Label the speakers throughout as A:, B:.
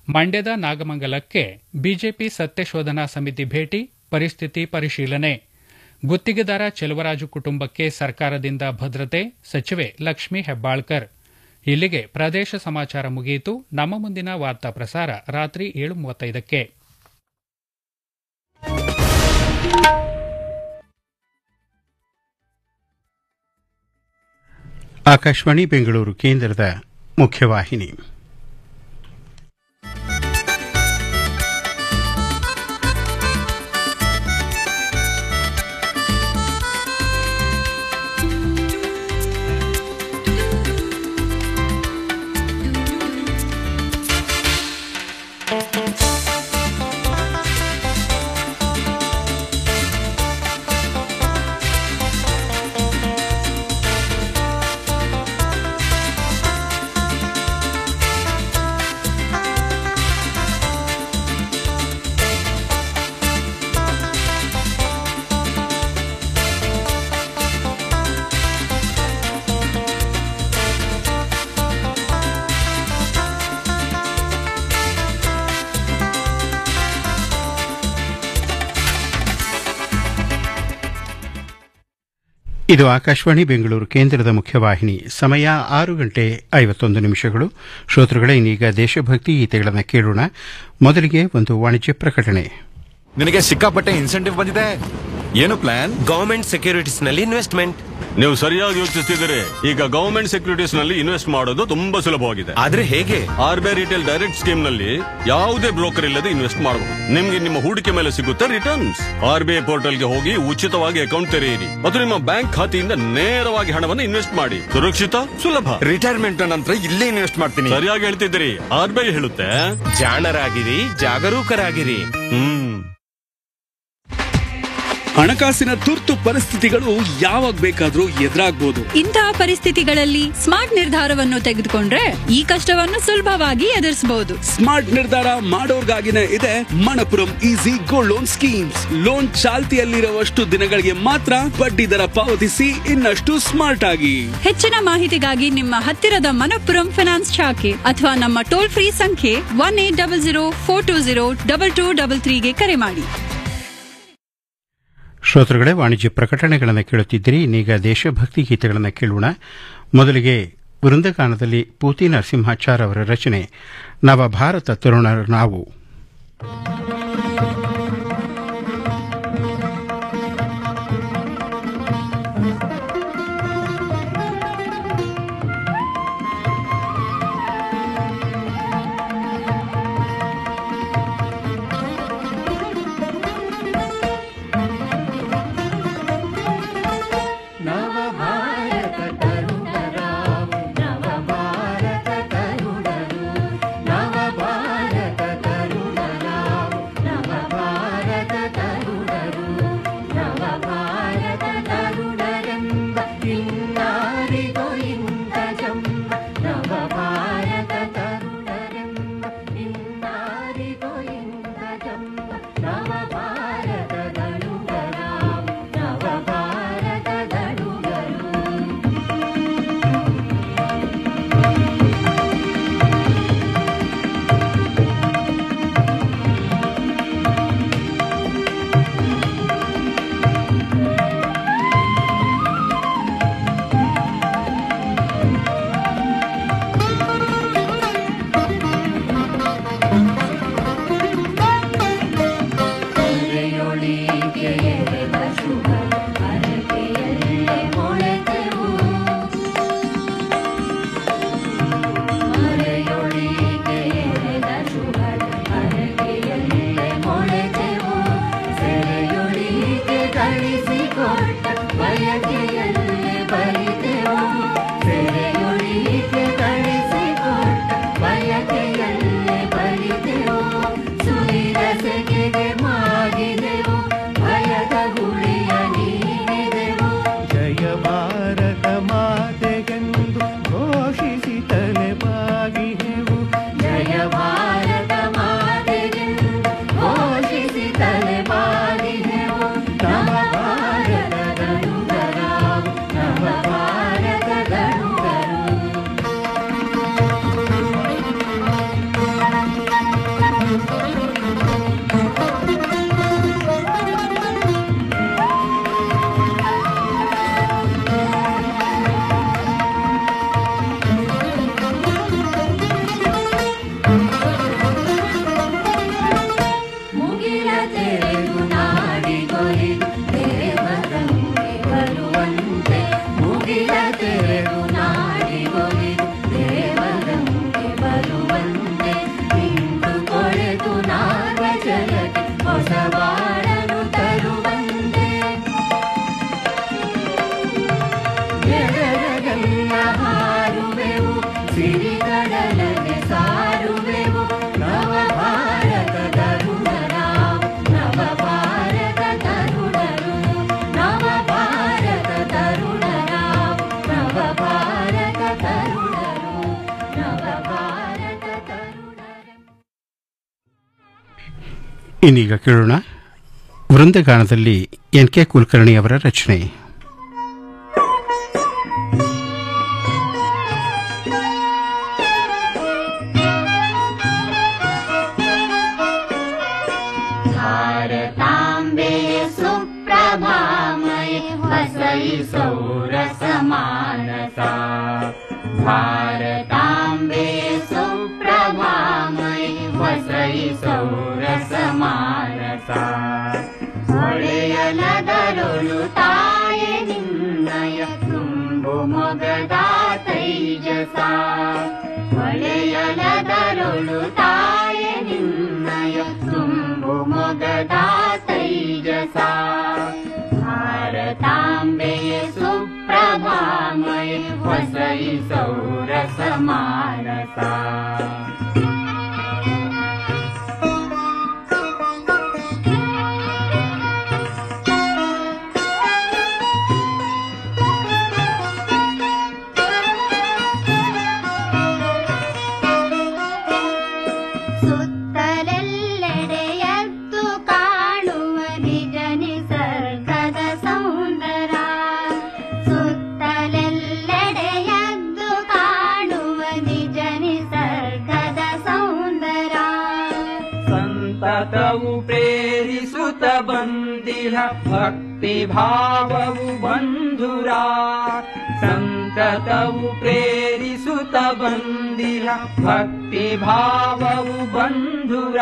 A: ಮಂಡ್ಯದ ನಾಗಮಂಗಲಕ್ಕೆ ಬಿಜೆಪಿ ಸತ್ಯಶೋಧನಾ ಸಮಿತಿ ಭೇಟಿ ಪರಿಸ್ಥಿತಿ ಪರಿಶೀಲನೆ ಗುತ್ತಿಗೆದಾರ ಚೆಲುವರಾಜು ಕುಟುಂಬಕ್ಕೆ ಸರ್ಕಾರದಿಂದ ಭದ್ರತೆ ಸಚಿವೆ ಲಕ್ಷ್ಮೀ ಹೆಬ್ಬಾಳ್ಕರ್ ಇಲ್ಲಿಗೆ ಪ್ರದೇಶ ಸಮಾಚಾರ ಮುಗಿಯಿತು ನಮ್ಮ ಮುಂದಿನ ವಾರ್ತಾ ಪ್ರಸಾರ ರಾತ್ರಿ ಏಳು ಮೂವತ್ತೈದಕ್ಕೆ
B: ಆಕಾಶವಾಣಿ ಬೆಂಗಳೂರು ಕೇಂದ್ರದ ಮುಖ್ಯವಾಹಿನಿ ಇದು ಆಕಾಶವಾಣಿ ಬೆಂಗಳೂರು ಕೇಂದ್ರದ ಮುಖ್ಯವಾಹಿನಿ ಸಮಯ ಆರು ಗಂಟೆ ಐವತ್ತೊಂದು ನಿಮಿಷಗಳು ಶ್ರೋತೃಗಳೇ ಇನ್ನೀಗ ದೇಶಭಕ್ತಿ ಗೀತೆಗಳನ್ನು ಕೇಳೋಣ ಮೊದಲಿಗೆ ಒಂದು ವಾಣಿಜ್ಯ ಪ್ರಕಟಣೆ
C: ನಿನಗೆ ಸಿಕ್ಕಾಪಟ್ಟೆ ಇನ್ಸೆಂಟಿವ್ ಬಂದಿದೆ ಏನು ಪ್ಲಾನ್
D: ಗವರ್ಮೆಂಟ್ ಸೆಕ್ಯೂರಿಟೀಸ್ ನಲ್ಲಿ ಇನ್ವೆಸ್ಟ್ಮೆಂಟ್
E: ನೀವು ಸರಿಯಾಗಿ ಯೋಚಿಸ್ತಿದ್ದೀರಿ ಈಗ ಗವರ್ಮೆಂಟ್ ಸೆಕ್ಯೂರಿಟೀಸ್ ನಲ್ಲಿ ಇನ್ವೆಸ್ಟ್ ಮಾಡೋದು ತುಂಬಾ ಸುಲಭವಾಗಿದೆ
D: ಆದ್ರೆ ಹೇಗೆ
E: R B I retail direct scheme ನಲ್ಲಿ ಯಾವುದೇ ಬ್ರೋಕರ್ ಇಲ್ಲದೆ ಇನ್ವೆಸ್ಟ್ ಮಾಡಬಹುದು ನಿಮ್ಗೆ ನಿಮ್ಮ ಹೂಡಿಕೆ ಮೇಲೆ ಸಿಗುತ್ತೆ returns R B I portal ಗೆ ಹೋಗಿ ಉಚಿತವಾಗಿ ಅಕೌಂಟ್ ತೆರೆಯಿರಿ ಮತ್ತು ನಿಮ್ಮ ಬ್ಯಾಂಕ್ ಖಾತೆಯಿಂದ ನೇರವಾಗಿ ಹಣವನ್ನು ಇನ್ವೆಸ್ಟ್ ಮಾಡಿ ಸುರಕ್ಷಿತ ಸುಲಭ
C: ರಿಟೈರ್ಮೆಂಟ್ ನಂತರ ಇಲ್ಲೇ ಇನ್ವೆಸ್ಟ್ ಮಾಡ್ತೀನಿ
E: ಸರಿಯಾಗಿ ಹೇಳ್ತಿದ್ದೀರಿ ಆರ್ ಬಿ ಐ ಹೇಳುತ್ತೆ
D: ಜಾಣರಾಗಿರಿ ಜಾಗರೂಕರಾಗಿರಿ
E: ಹ್ಮ್
F: ಹಣಕಾಸಿನ ತುರ್ತು ಪರಿಸ್ಥಿತಿಗಳು ಯಾವಾಗ ಬೇಕಾದ್ರೂ ಎದುರಾಗ್ಬೋದು
G: ಇಂತಹ ಪರಿಸ್ಥಿತಿಗಳಲ್ಲಿ ಸ್ಮಾರ್ಟ್ ನಿರ್ಧಾರವನ್ನು ತೆಗೆದುಕೊಂಡ್ರೆ ಈ ಕಷ್ಟವನ್ನು ಸುಲಭವಾಗಿ ಎದುರಿಸಬಹುದು
F: ಸ್ಮಾರ್ಟ್ ನಿರ್ಧಾರ ಮಾಡೋರ್ಗಾಗಿನೇ ಇದೆ Manappuram easy gold loan schemes loan ಚಾಲ್ತಿಯಲ್ಲಿರುವಷ್ಟು ದಿನಗಳಿಗೆ ಮಾತ್ರ ಬಡ್ಡಿ ದರ ಪಾವತಿಸಿ ಇನ್ನಷ್ಟು ಸ್ಮಾರ್ಟ್ ಆಗಿ
G: ಹೆಚ್ಚಿನ ಮಾಹಿತಿಗಾಗಿ ನಿಮ್ಮ ಹತ್ತಿರದ ಮನಪ್ಪುರಂ ಫೈನಾನ್ಸ್ ಶಾಖೆ ಅಥವಾ ನಮ್ಮ ಟೋಲ್ ಫ್ರೀ ಸಂಖ್ಯೆ one eight double zero four two zero double two double ತ್ರೀಗೆ ಕರೆ ಮಾಡಿ
B: ಶ್ರೋತೃಗಳೇ ವಾಣಿಜ್ಯ ಪ್ರಕಟಣೆಗಳನ್ನು ಕೇಳುತ್ತಿದ್ದೀರಿ ಇನ್ನೀಗ ದೇಶಭಕ್ತಿ ಗೀತೆಗಳನ್ನು ಕೇಳೋಣ ಮೊದಲಿಗೆ ವೃಂದಗಾನದಲ್ಲಿ ಪೂತಿ ನರಸಿಂಹಾಚಾರ್ ಅವರ ರಚನೆ ನವಭಾರತ ತರುಣರು ನಾವು
H: ನವ ಭಾರತ ತರುಣರಾವು
B: ಇನ್ನೀಗ ಕೇಳೋಣ ವೃಂದಗಾನದಲ್ಲಿ ಎನ್ ಕೆ ಕುಲಕರ್ಣಿ ಅವರ ರಚನೆ
H: भारताम्बे सुप्रभामये वसै सौरसमानसा भारताम्बे सुप्रभामये वसै सौरसमानसा ಹೊಳೆಯಲದರೊಳು ತಾಯೆ ನಿನ್ನಯ ತುಂಬು ಮೊಗದ ತೈಜಸ ಹೊಳೆಯಲದರೊಳು ತಾಯೆ ನಿನ್ನಯ ತುಂಬು ಮೊಗದ ತೈಜಸ ಭಾರತಾಂಬೆಯ ಸುಪ್ರಭಾಮಯ ಹೊಸೈ ಸೌರಸ ಮಾನಸ ಸುತ್ತಲೆಲ್ಲೆಡೆಯದ್ದು ಕಾಣುವ ನಿಜ ನಿಸರ್ಗದ ಸೌಂದರ ಸುತ್ತಲೆಲ್ಲೆಡೆಯದ್ದು ಕಾಣುವ ನಿಜ ನಿಸರ್ಗದ ಸೌಂದರ
I: ಸಂತತವು ಪ್ರೇರಿಸುತ್ತ ಬಂದಿಹ ಭಕ್ತಿ ಭಾವವು ಬಂಧುರ ಸಂತತವು ಪ್ರೇರಿಸುತ್ತ ಬಂದಿಹ ಭಕ್ತಿ ಭಾವವು ಬಂಧುರ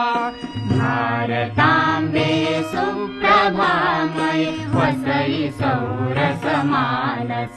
H: ಭಾರತಾಂಬೆ ಸುಪ್ರಭಾಮಯ ವಸೈ ಸೌರಸ ಮಾನಸ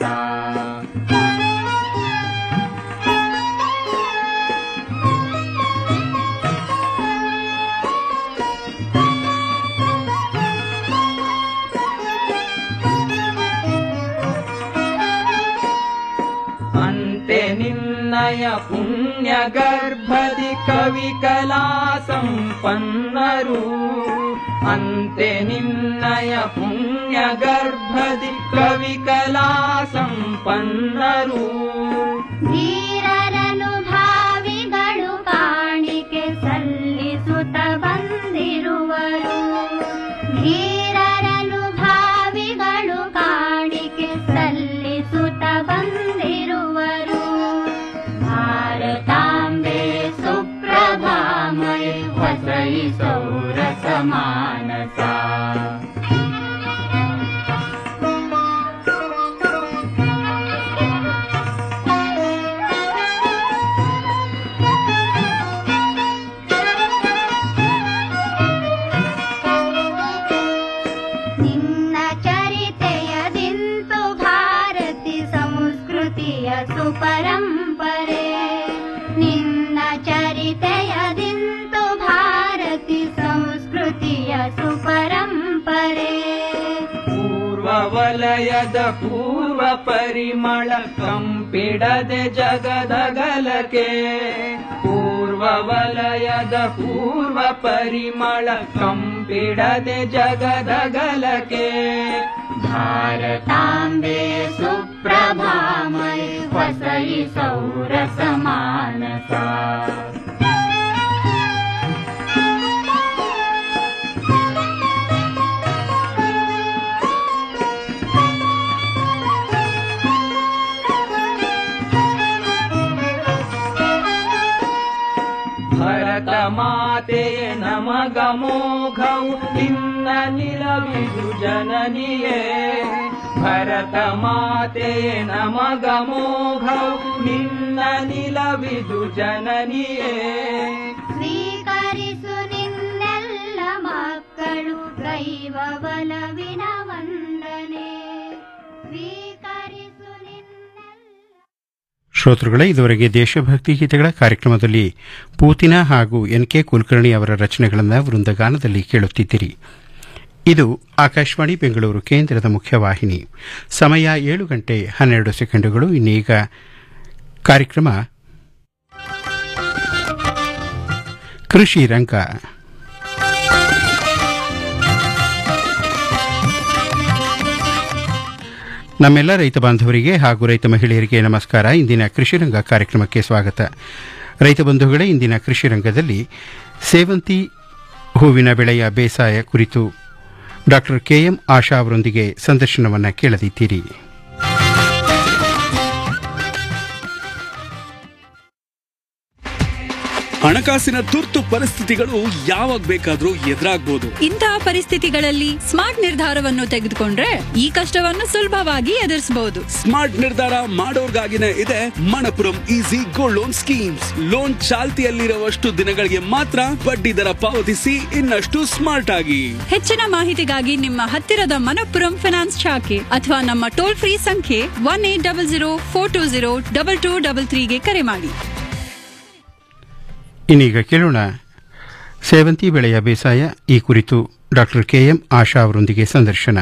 I: ಅಂತೆ ನಿನ್ನಯ ಪುಣ್ಯ ಗರ್ಭದಿ ಕವಿ ಕಲಾ ಸಂಪನ್ನರು ಅಂತೆ ನಿನ್ನಯ ಪುಣ್ಯ ಗರ್ಭದಿ ಕವಿ ಕಲಾ ಸಂಪನ್ನರು
H: ಧೀರರನು ಭಾವಿಗಳು ಕಾಣಿಕೆ ಸಲ್ಲಿಸುತ್ತ ಬಂದಿರುವರು ಧೀರರನು ಭಾವಿಗಳು ಕಾಣಿಕೆ ಸಲ್ಲಿಸುತ್ತ ಬಂದಿರುವರು ಭಾರತಾಂಬೆ ಸುಪ್ರಭಾಮಯ ವಸೈ ಸೌರಸ ಮಾನಸ ನಿನ್ನ ಚರಿತೆಯದಿಂತು ಭಾರತಿ ಸಂಸ್ಕೃತಿಯ ಸುಪರಂಪರೆ ನಿನ್ನ ಚರಿತೆಯದಿಂತು ಭಾರತಿ ಸಂಸ್ಕೃತಿಯ ಸುಪರಂಪರೆ
I: ಪೂರ್ವ ವಲಯದ ಪೂರ್ವ ಪರಿಮಳ ಕಂಪಿಡದೆ ಜಗದಗಲಕೆ ಪೂರ್ವ ವಲಯದ ಪೂರ್ವ ಪರಿಮಳ ಕಂಪಿಡದೆ ಜಗದಗಲಕೆ
H: ಭಾರತಾಂಬೆ ಸುಪ್ರಭಾಮಯ ವಸೈ ಸೌರಸ ಮಾನಸ
I: ಭರತ ಮಾತೆಯ ನಮಗಮೋಘವು ನಿನ್ನ ನಿಲವಿದು ಜನನಿಯೇ ಭರತ ಮಾತೆಯ ನಮಗಮೋಘವು ನಿನ್ನ ನಿಲವಿದು ಜನನಿಯೇ
H: ಸ್ವೀಕರಿಸು ನಿನ್ನೆಲ್ಲ ಮಕ್ಕಳು ದೈವ ಬಲವಿನ ವಂದನೆ ಸ್ವೀಕರಿಸು ನಿನ್ನೆಲ್ಲ
B: ಶ್ರೋತೃಗಳೇ ಇದುವರೆಗೆ ದೇಶಭಕ್ತಿ ಗೀತೆಗಳ ಕಾರ್ಯಕ್ರಮದಲ್ಲಿ ಪೂತಿನ ಹಾಗೂ ಎನ್ ಕೆ ಕುಲಕರ್ಣಿ ಅವರ ರಚನೆಗಳನ್ನು ವೃಂದಗಾನದಲ್ಲಿ ಕೇಳುತ್ತಿದ್ದಿರಿ ಇದು ಆಕಾಶವಾಣಿ ಬೆಂಗಳೂರು ಕೇಂದ್ರದ ಮುಖ್ಯವಾಹಿನಿ ಸಮಯ ಏಳು ಗಂಟೆ ಹನ್ನೆರಡು ಸೆಕೆಂಡುಗಳು ಇನ್ನೀಗ ಕಾರ್ಯಕ್ರಮ ಕೃಷಿ ರಂಗ ನಮ್ಮೆಲ್ಲ ರೈತ ಬಾಂಧವರಿಗೆ ಹಾಗೂ ರೈತ ಮಹಿಳೆಯರಿಗೆ ನಮಸ್ಕಾರ ಇಂದಿನ ಕೃಷಿ ರಂಗ ಕಾರ್ಯಕ್ರಮಕ್ಕೆ ಸ್ವಾಗತ ರೈತ ಬಂಧುಗಳೇ ಇಂದಿನ ಕೃಷಿ ರಂಗದಲ್ಲಿ ಸೇವಂತಿ ಹೂವಿನ ಬೆಳೆಯ ಬೇಸಾಯ ಕುರಿತು ಡಾಕ್ಟರ್ ಕೆಎಂ ಆಶಾ ಅವರೊಂದಿಗೆ ಸಂದರ್ಶನವನ್ನು ಕೇಳದಿದ್ದೀರಿ
F: ಹಣಕಾಸಿನ ತುರ್ತು ಪರಿಸ್ಥಿತಿಗಳು ಯಾವಾಗ ಬೇಕಾದ್ರೂ ಎದುರಾಗ್ಬೋದು
G: ಇಂತಹ ಪರಿಸ್ಥಿತಿಗಳಲ್ಲಿ ಸ್ಮಾರ್ಟ್ ನಿರ್ಧಾರವನ್ನು ತೆಗೆದುಕೊಂಡ್ರೆ ಈ ಕಷ್ಟವನ್ನು ಸುಲಭವಾಗಿ ಎದುರಿಸಬಹುದು
F: ಸ್ಮಾರ್ಟ್ ನಿರ್ಧಾರ ಮಾಡೋರ್ಗಾಗಿನೇ ಇದೆ Manappuram easy gold loan schemes loan ಚಾಲ್ತಿಯಲ್ಲಿರುವಷ್ಟು ದಿನಗಳಿಗೆ ಮಾತ್ರ ಬಡ್ಡಿ ದರ ಪಾವತಿಸಿ ಇನ್ನಷ್ಟು ಸ್ಮಾರ್ಟ್ ಆಗಿ
G: ಹೆಚ್ಚಿನ ಮಾಹಿತಿಗಾಗಿ ನಿಮ್ಮ ಹತ್ತಿರದ ಮನಪ್ಪುರಂ ಫಿನಾನ್ಸ್ ಶಾಖೆ ಅಥವಾ ನಮ್ಮ ಟೋಲ್ ಫ್ರೀ ಸಂಖ್ಯೆ one eight double zero four two zero double two double ತ್ರೀಗೆ ಕರೆ ಮಾಡಿ
B: ಇನ್ನೀಗ ಕೇಳೋಣ ಸೇವಂತಿ ಬೆಳೆಯ ಬೇಸಾಯ ಈ ಕುರಿತು ಡಾಕ್ಟರ್ ಕೆಎಂ ಆಶಾ ಅವರೊಂದಿಗೆ ಸಂದರ್ಶನ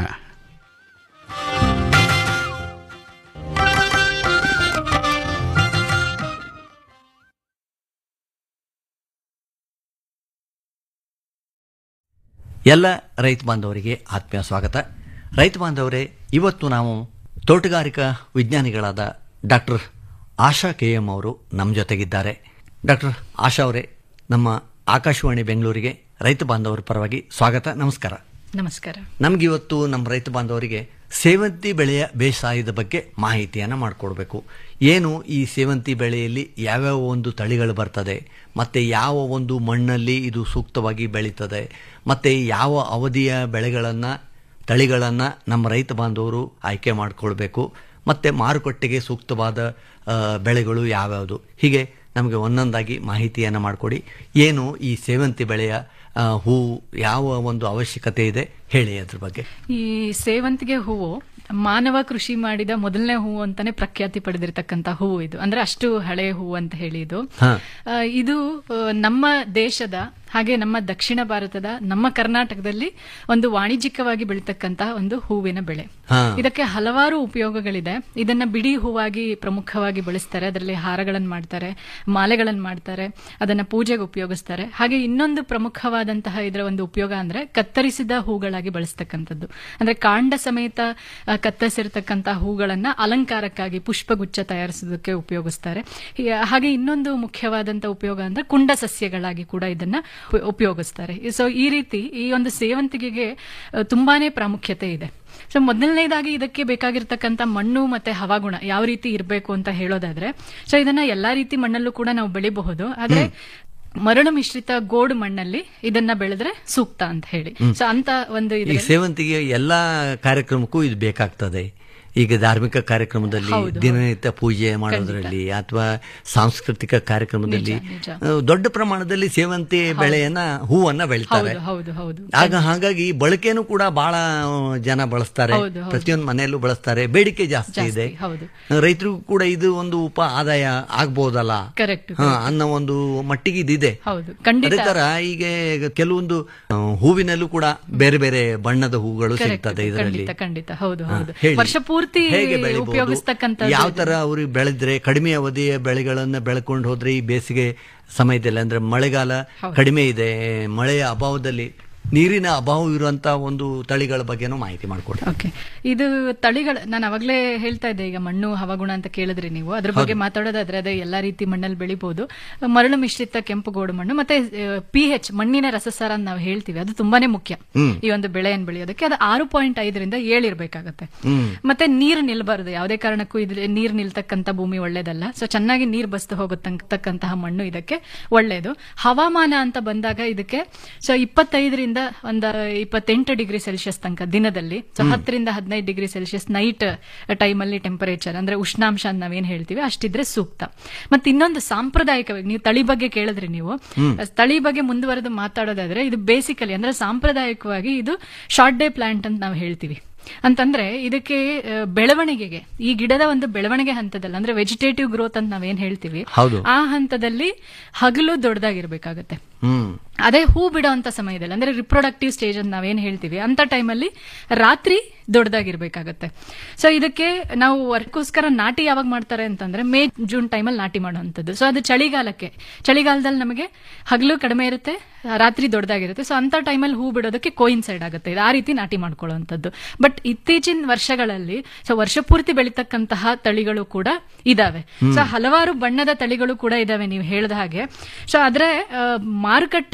J: ಎಲ್ಲ ರೈತ ಬಾಂಧವರಿಗೆ ಆತ್ಮೀಯ ಸ್ವಾಗತ ರೈತ ಬಾಂಧವರೇ ಇವತ್ತು ನಾವು ತೋಟಗಾರಿಕಾ ವಿಜ್ಞಾನಿಗಳಾದ ಡಾಕ್ಟರ್ ಆಶಾ ಕೆ ಎಂ ಅವರು ನಮ್ಮ ಜೊತೆಗಿದ್ದಾರೆ ಡಾಕ್ಟರ್ ಆಶಾ ಅವರೇ ನಮ್ಮ ಆಕಾಶವಾಣಿ ಬೆಂಗಳೂರಿಗೆ ರೈತ ಬಾಂಧವರ ಪರವಾಗಿ ಸ್ವಾಗತ ನಮಸ್ಕಾರ
K: ನಮಸ್ಕಾರ
J: ನಮಗಿವತ್ತು ನಮ್ಮ ರೈತ ಬಾಂಧವರಿಗೆ ಸೇವಂತಿ ಬೆಳೆಯ ಬೇಸಾಯದ ಬಗ್ಗೆ ಮಾಹಿತಿಯನ್ನು ಮಾಡಿಕೊಡ್ಬೇಕು ಏನು ಈ ಸೇವಂತಿ ಬೆಳೆಯಲ್ಲಿ ಯಾವ್ಯಾವ ಒಂದು ತಳಿಗಳು ಬರ್ತದೆ ಮತ್ತು ಯಾವ ಒಂದು ಮಣ್ಣಲ್ಲಿ ಇದು ಸೂಕ್ತವಾಗಿ ಬೆಳೀತದೆ ಮತ್ತು ಯಾವ ಅವಧಿಯ ಬೆಳೆಗಳನ್ನು ತಳಿಗಳನ್ನು ನಮ್ಮ ರೈತ ಬಾಂಧವರು ಆಯ್ಕೆ ಮಾಡಿಕೊಳ್ಬೇಕು ಮತ್ತು ಮಾರುಕಟ್ಟೆಗೆ ಸೂಕ್ತವಾದ ಆ, ಬೆಳೆಗಳು ಯಾವ್ಯಾವುದು ಹೀಗೆ ನಮಗೆ ಒಂದೊಂದಾಗಿ ಮಾಹಿತಿಯನ್ನು ಮಾಡಿಕೊಡಿ ಏನು ಈ ಸೇವಂತಿ ಬೆಳೆಯ ಆ, ಹೂ ಯಾವ ಒಂದು ಅವಶ್ಯಕತೆ ಇದೆ ಹೇಳಿ ಅದ್ರ ಬಗ್ಗೆ
K: ಈ ಸೇವಂತಿಗೆ ಹೂವು ಮಾನವ ಕೃಷಿ ಮಾಡಿದ ಮೊದಲನೇ ಹೂವು ಅಂತಾನೆ ಪ್ರಖ್ಯಾತಿ ಪಡೆದಿರತಕ್ಕಂತ ಹೂವು ಇದು ಅಂದ್ರೆ ಅಷ್ಟು ಹಳೆಯ ಹೂವು ಅಂತ ಹೇಳಿ ಇದು
J: ಹಾ.
K: ಆ, ಇದು ಆ, ನಮ್ಮ ದೇಶದ ಹಾಗೆ ನಮ್ಮ ದಕ್ಷಿಣ ಭಾರತದ ನಮ್ಮ ಕರ್ನಾಟಕದಲ್ಲಿ ಒಂದು ವಾಣಿಜ್ಯಿಕವಾಗಿ ಬೆಳೀತಕ್ಕಂತಹ ಒಂದು ಹೂವಿನ ಬೆಳೆ
J: ಹಾ.
K: ಇದಕ್ಕೆ ಹಲವಾರು ಉಪಯೋಗಗಳಿದೆ ಇದನ್ನ ಬಿಡಿ ಹೂವಾಗಿ ಪ್ರಮುಖವಾಗಿ ಬಳಸ್ತಾರೆ ಅದರಲ್ಲಿ ಹಾರಗಳನ್ನು ಮಾಡ್ತಾರೆ ಮಾಲೆಗಳನ್ನು ಮಾಡ್ತಾರೆ ಅದನ್ನ ಪೂಜೆಗೆ ಉಪಯೋಗಿಸ್ತಾರೆ ಹಾಗೆ ಇನ್ನೊಂದು ಪ್ರಮುಖವಾದಂತಹ ಇದರ ಒಂದು ಉಪಯೋಗ ಅಂದ್ರೆ ಕತ್ತರಿಸಿದ ಹೂಗಳಾಗಿ ಬಳಸ್ತಕ್ಕಂಥದ್ದು ಅಂದ್ರೆ ಕಾಂಡ ಸಮೇತ ಆ, ಕತ್ತರಿಸಿರ್ತಕ್ಕಂತಹ ಹೂಗಳನ್ನ ಅಲಂಕಾರಕ್ಕಾಗಿ ಪುಷ್ಪಗುಚ್ಛ ತಯಾರಿಸೋದಕ್ಕೆ ಉಪಯೋಗಿಸ್ತಾರೆ ಹೀ- ಹಾಗೆ ಇನ್ನೊಂದು ಮುಖ್ಯವಾದಂತಹ ಉಪಯೋಗ ಅಂದ್ರೆ ಕುಂಡ ಸಸ್ಯಗಳಾಗಿ ಕೂಡ ಇದನ್ನ ಉಪ- ಉಪಯೋಗಿಸ್ತಾರೆ ಸೊ ಈ ರೀತಿ ಈ ಒಂದು ಸೇವಂತಿಗೆಗೆ ಆ, ತುಂಬಾನೇ ಪ್ರಾಮುಖ್ಯತೆ ಇದೆ ಸೊ ಮೊದಲನೇದಾಗಿ ಇದಕ್ಕೆ ಬೇಕಾಗಿರ್ತಕ್ಕಂಥ ಮಣ್ಣು ಮತ್ತೆ ಹವಾಗುಣ ಯಾವ ರೀತಿ ಇರಬೇಕು ಅಂತ ಹೇಳೋದಾದ್ರೆ ಸೊ ಇದನ್ನ ಎಲ್ಲಾ ರೀತಿ ಮಣ್ಣಲ್ಲೂ ಕೂಡ ನಾವು ಬೆಳಿಬಹುದು ಆದ್ರೆ ಮರಳು ಮಿಶ್ರಿತ ಗೋಡು ಮಣ್ಣಲ್ಲಿ ಇದನ್ನ ಬೆಳೆದ್ರೆ ಸೂಕ್ತ ಅಂತ ಹೇಳಿ ಸೊ ಅಂತ ಒಂದು
J: ಈ
K: ಇದೆ
J: ಸೇವಂತಿಗೆ ಎಲ್ಲಾ ಕಾರ್ಯಕ್ರಮಕ್ಕೂ ಇದು ಬೇಕಾಗ್ತದೆ ಈಗ ಧಾರ್ಮಿಕ ಕಾರ್ಯಕ್ರಮದಲ್ಲಿ
K: ಹೌದು,
J: ದಿನನಿತ್ಯ ಪೂಜೆ ಮಾಡೋದ್ರಲ್ಲಿ ಅಥವಾ ಸಾಂಸ್ಕೃತಿಕ ಕಾರ್ಯಕ್ರಮದಲ್ಲಿ
K: ನಿಜ.
J: ಆ, ದೊಡ್ಡ ಪ್ರಮಾಣದಲ್ಲಿ ಸೇವಂತಿ ಬೆಳೆಯನ್ನ ಹೂವನ್ನ ಬೆಳಿತಾರೆ
K: ಹೌದು ಹೌದು ಹೌದು
J: ಆಗ ಹಾಗಾಗಿ ಬಳಕೆನೂ ಕೂಡ ಬಹಳ ಜನ ಬಳಸ್ತಾರೆ
K: ಹೌದು, ಹೌದು.
J: ಪ್ರತಿಯೊಂದು ಮನೆಯಲ್ಲೂ ಬಳಸ್ತಾರೆ ಬೇಡಿಕೆ ಜಾಸ್ತಿ
K: ಜಾಸ್ತಿ,
J: ಇದೆ
K: ಹೌದು.
J: ರೈತರಿಗೂ ಕೂಡ ಇದು ಒಂದು ಉಪ ಆದಾಯ ಆಗ್ಬೋದಲ್ಲ
K: Correct,
J: ಹಾ, ಅನ್ನೋ ಒಂದು ಮಟ್ಟಿಗೆ ಇದಿದೆ
K: ಹೌದು ಖಂಡಿತ
J: ಅದೇ ತರ ಈಗ ಕೆಲವೊಂದು ಆ, ಹೂವಿನಲ್ಲೂ ಕೂಡ ಬೇರೆ ಬೇರೆ ಬಣ್ಣದ ಹೂಗಳು
K: Correct,
J: ಸಿಗ್ತದೆ ಇದರಲ್ಲಿ
K: ಖಂಡಿತ ಖಂಡಿತ ಹೌದು
J: ಹಾ,
K: ಹೌದು
J: ಹೇಳಿ.
K: ವರ್ಷ ಪೂರ್ತಿ
J: ಹೇಗೆ ಬೆಳಿಬಹುದು?
K: ಉಪಯೋಗಿಸ್ತಕ್ಕಂಥ
J: ಯಾವ ತರ ಅವ್ರಿಗೆ ಬೆಳೆದ್ರೆ ಕಡಿಮೆ ಅವಧಿಯ ಬೆಳೆಗಳನ್ನ ಬೆಳ್ಕೊಂಡು ಹೋದ್ರೆ ಈ ಬೇಸಿಗೆ ಸಮಯದಲ್ಲಿ ಅಂದ್ರೆ ಮಳೆಗಾಲ ಕಡಿಮೆ ಇದೆ ಮಳೆಯ ಅಭಾವದಲ್ಲಿ ನೀರಿನ ಅಭಾವ ಇರುವಂತ ಒಂದು ತಳಿಗಳ ಬಗ್ಗೆನೂ ಮಾಹಿತಿ ಮಾಡಿಕೊಡಿ
K: ಓಕೆ ಇದು ತಳಿಗಳ ನಾನು ಅವಾಗಲೇ ಹೇಳ್ತಾ ಇದ್ದೆ ಈಗ ಮಣ್ಣು ಹವಾಗುಣ ಅಂತ ಕೇಳಿದ್ರಿ ನೀವು ಅದ್ರ ಬಗ್ಗೆ ಮಾತಾಡೋದಾದ್ರೆ ಅದೇ ಎಲ್ಲಾ ರೀತಿ ಮಣ್ಣಲ್ಲಿ ಬೆಳಿಬಹುದು ಮರಳು ಮಿಶ್ರಿತ ಕೆಂಪು ಗೋಡು ಮಣ್ಣು ಮತ್ತೆ ಪಿ ಎಚ್ ಮಣ್ಣಿನ ರಸಸಾರ ಅಂತ ನಾವು ಹೇಳ್ತೀವಿ ಅದು ತುಂಬಾನೇ ಮುಖ್ಯ ಈ ಒಂದು ಬೆಳೆಯನ್ನು ಬೆಳೆಯೋದಕ್ಕೆ ಅದು ಆರು ಪಾಯಿಂಟ್ ಐದರಿಂದ ಏಳು ಇರ್ಬೇಕಾಗತ್ತೆ ಮತ್ತೆ ನೀರು ನಿಲ್ಬಾರ್ದು ಯಾವುದೇ ಕಾರಣಕ್ಕೂ ಇದು ನೀರು ನಿಲ್ತಕ್ಕಂಥ ಭೂಮಿ ಒಳ್ಳೇದಲ್ಲ ಸೊ ಚೆನ್ನಾಗಿ ನೀರು ಬಸ್ತು ಹೋಗತಕ್ಕಂತಹ ಮಣ್ಣು ಇದಕ್ಕೆ ಒಳ್ಳೇದು ಹವಾಮಾನ ಅಂತ ಬಂದಾಗ ಇದಕ್ಕೆ ಸೊ ಇಪ್ಪತ್ತೈದರಿಂದ ಒಂದು ಇಪ್ಪತ್ತೆಂಟು ಡಿಗ್ರಿ ಸೆಲ್ಸಿಯಸ್ ತನಕ ದಿನದಲ್ಲಿ ಸೊ ಹತ್ತರಿಂದ ಹದಿನೈದು ಡಿಗ್ರಿ ಸೆಲ್ಸಿಯಸ್ ನೈಟ್ ಟೈಮಲ್ಲಿ ಟೆಂಪರೇಚರ್ ಅಂದ್ರೆ ಉಷ್ಣಾಂಶ ಅಂತ ನಾವೇನ್ ಹೇಳ್ತೀವಿ ಅಷ್ಟಿದ್ರೆ ಸೂಕ್ತ ಮತ್ತೆ ಇನ್ನೊಂದು ಸಾಂಪ್ರದಾಯಿಕವಾಗಿ ನೀವು ತಳಿ ಬಗ್ಗೆ ಕೇಳಿದ್ರಿ ನೀವು ತಳಿ ಬಗ್ಗೆ ಮುಂದುವರೆದು ಮಾತಾಡೋದಾದ್ರೆ ಇದು ಬೇಸಿಕಲಿ ಅಂದ್ರೆ ಸಾಂಪ್ರದಾಯಿಕವಾಗಿ ಇದು ಶಾರ್ಟ್ ಡೇ ಪ್ಲಾಂಟ್ ಅಂತ ನಾವು ಹೇಳ್ತೀವಿ ಅಂತಂದ್ರೆ ಇದಕ್ಕೆ ಆ, ಬೆಳವಣಿಗೆಗೆ ಈ ಗಿಡದ ಒಂದು ಬೆಳವಣಿಗೆ ಹಂತದಲ್ಲಿ ಅಂದ್ರೆ ವೆಜಿಟೇಟಿವ್ ಗ್ರೋತ್ ಅಂತ ನಾವೇನ್ ಹೇಳ್ತೀವಿ
J: ಹೌದು.
K: ಆ ಹಂತದಲ್ಲಿ ಹಗಲು ದೊಡ್ಡದಾಗಿರ್ಬೇಕಾಗತ್ತೆ
J: ಹ್ಮ್
K: ಅದೇ ಹೂ ಬಿಡೋಂತ ಸಮಯದಲ್ಲಿ ಅಂದ್ರೆ ರಿಪ್ರೊಡಕ್ಟಿವ್ ಸ್ಟೇಜ್ ಅಂತ ನಾವೇನ್ ಹೇಳ್ತೀವಿ ಅಂತ ಟೈಮಲ್ಲಿ ರಾತ್ರಿ ದೊಡ್ಡದಾಗಿರ್ಬೇಕಾಗತ್ತೆ ಸೊ ಇದಕ್ಕೆ ನಾವು ವರ್ಕೋಸ್ಕರ ನಾಟಿ ಯಾವಾಗ ಮಾಡ್ತಾರೆ ಅಂತಂದ್ರೆ ಮೇ ಜೂನ್ ಟೈಮಲ್ಲಿ ನಾಟಿ ಮಾಡುವಂಥದ್ದು ಸೊ ಅದು ಚಳಿಗಾಲಕ್ಕೆ ಚಳಿಗಾಲದಲ್ಲಿ ನಮಗೆ ಹಗಲು ಕಡಿಮೆ ಇರುತ್ತೆ ರಾತ್ರಿ ದೊಡ್ಡದಾಗಿರುತ್ತೆ ಸೊ ಅಂತ ಟೈಮಲ್ಲಿ ಹೂ ಬಿಡೋದಕ್ಕೆ ಕೋಯಿನ್ಸೈಡ್ ಆಗುತ್ತೆ ಇದು ಆ ರೀತಿ ನಾಟಿ ಮಾಡ್ಕೊಳ್ಳುವಂಥದ್ದು ಬಟ್ ಇತ್ತೀಚಿನ ವರ್ಷಗಳಲ್ಲಿ ಸೊ ವರ್ಷ ಪೂರ್ತಿ ಬೆಳೀತಕ್ಕಂತಹ ತಳಿಗಳು ಕೂಡ ಇದಾವೆ ಸೊ ಹಲವಾರು ಬಣ್ಣದ ತಳಿಗಳು ಕೂಡ ಇದಾವೆ ನೀವು ಹೇಳಿದ ಹಾಗೆ ಸೊ ಆದ್ರೆ ಆ, ಮಾರುಕಟ್ಟೆ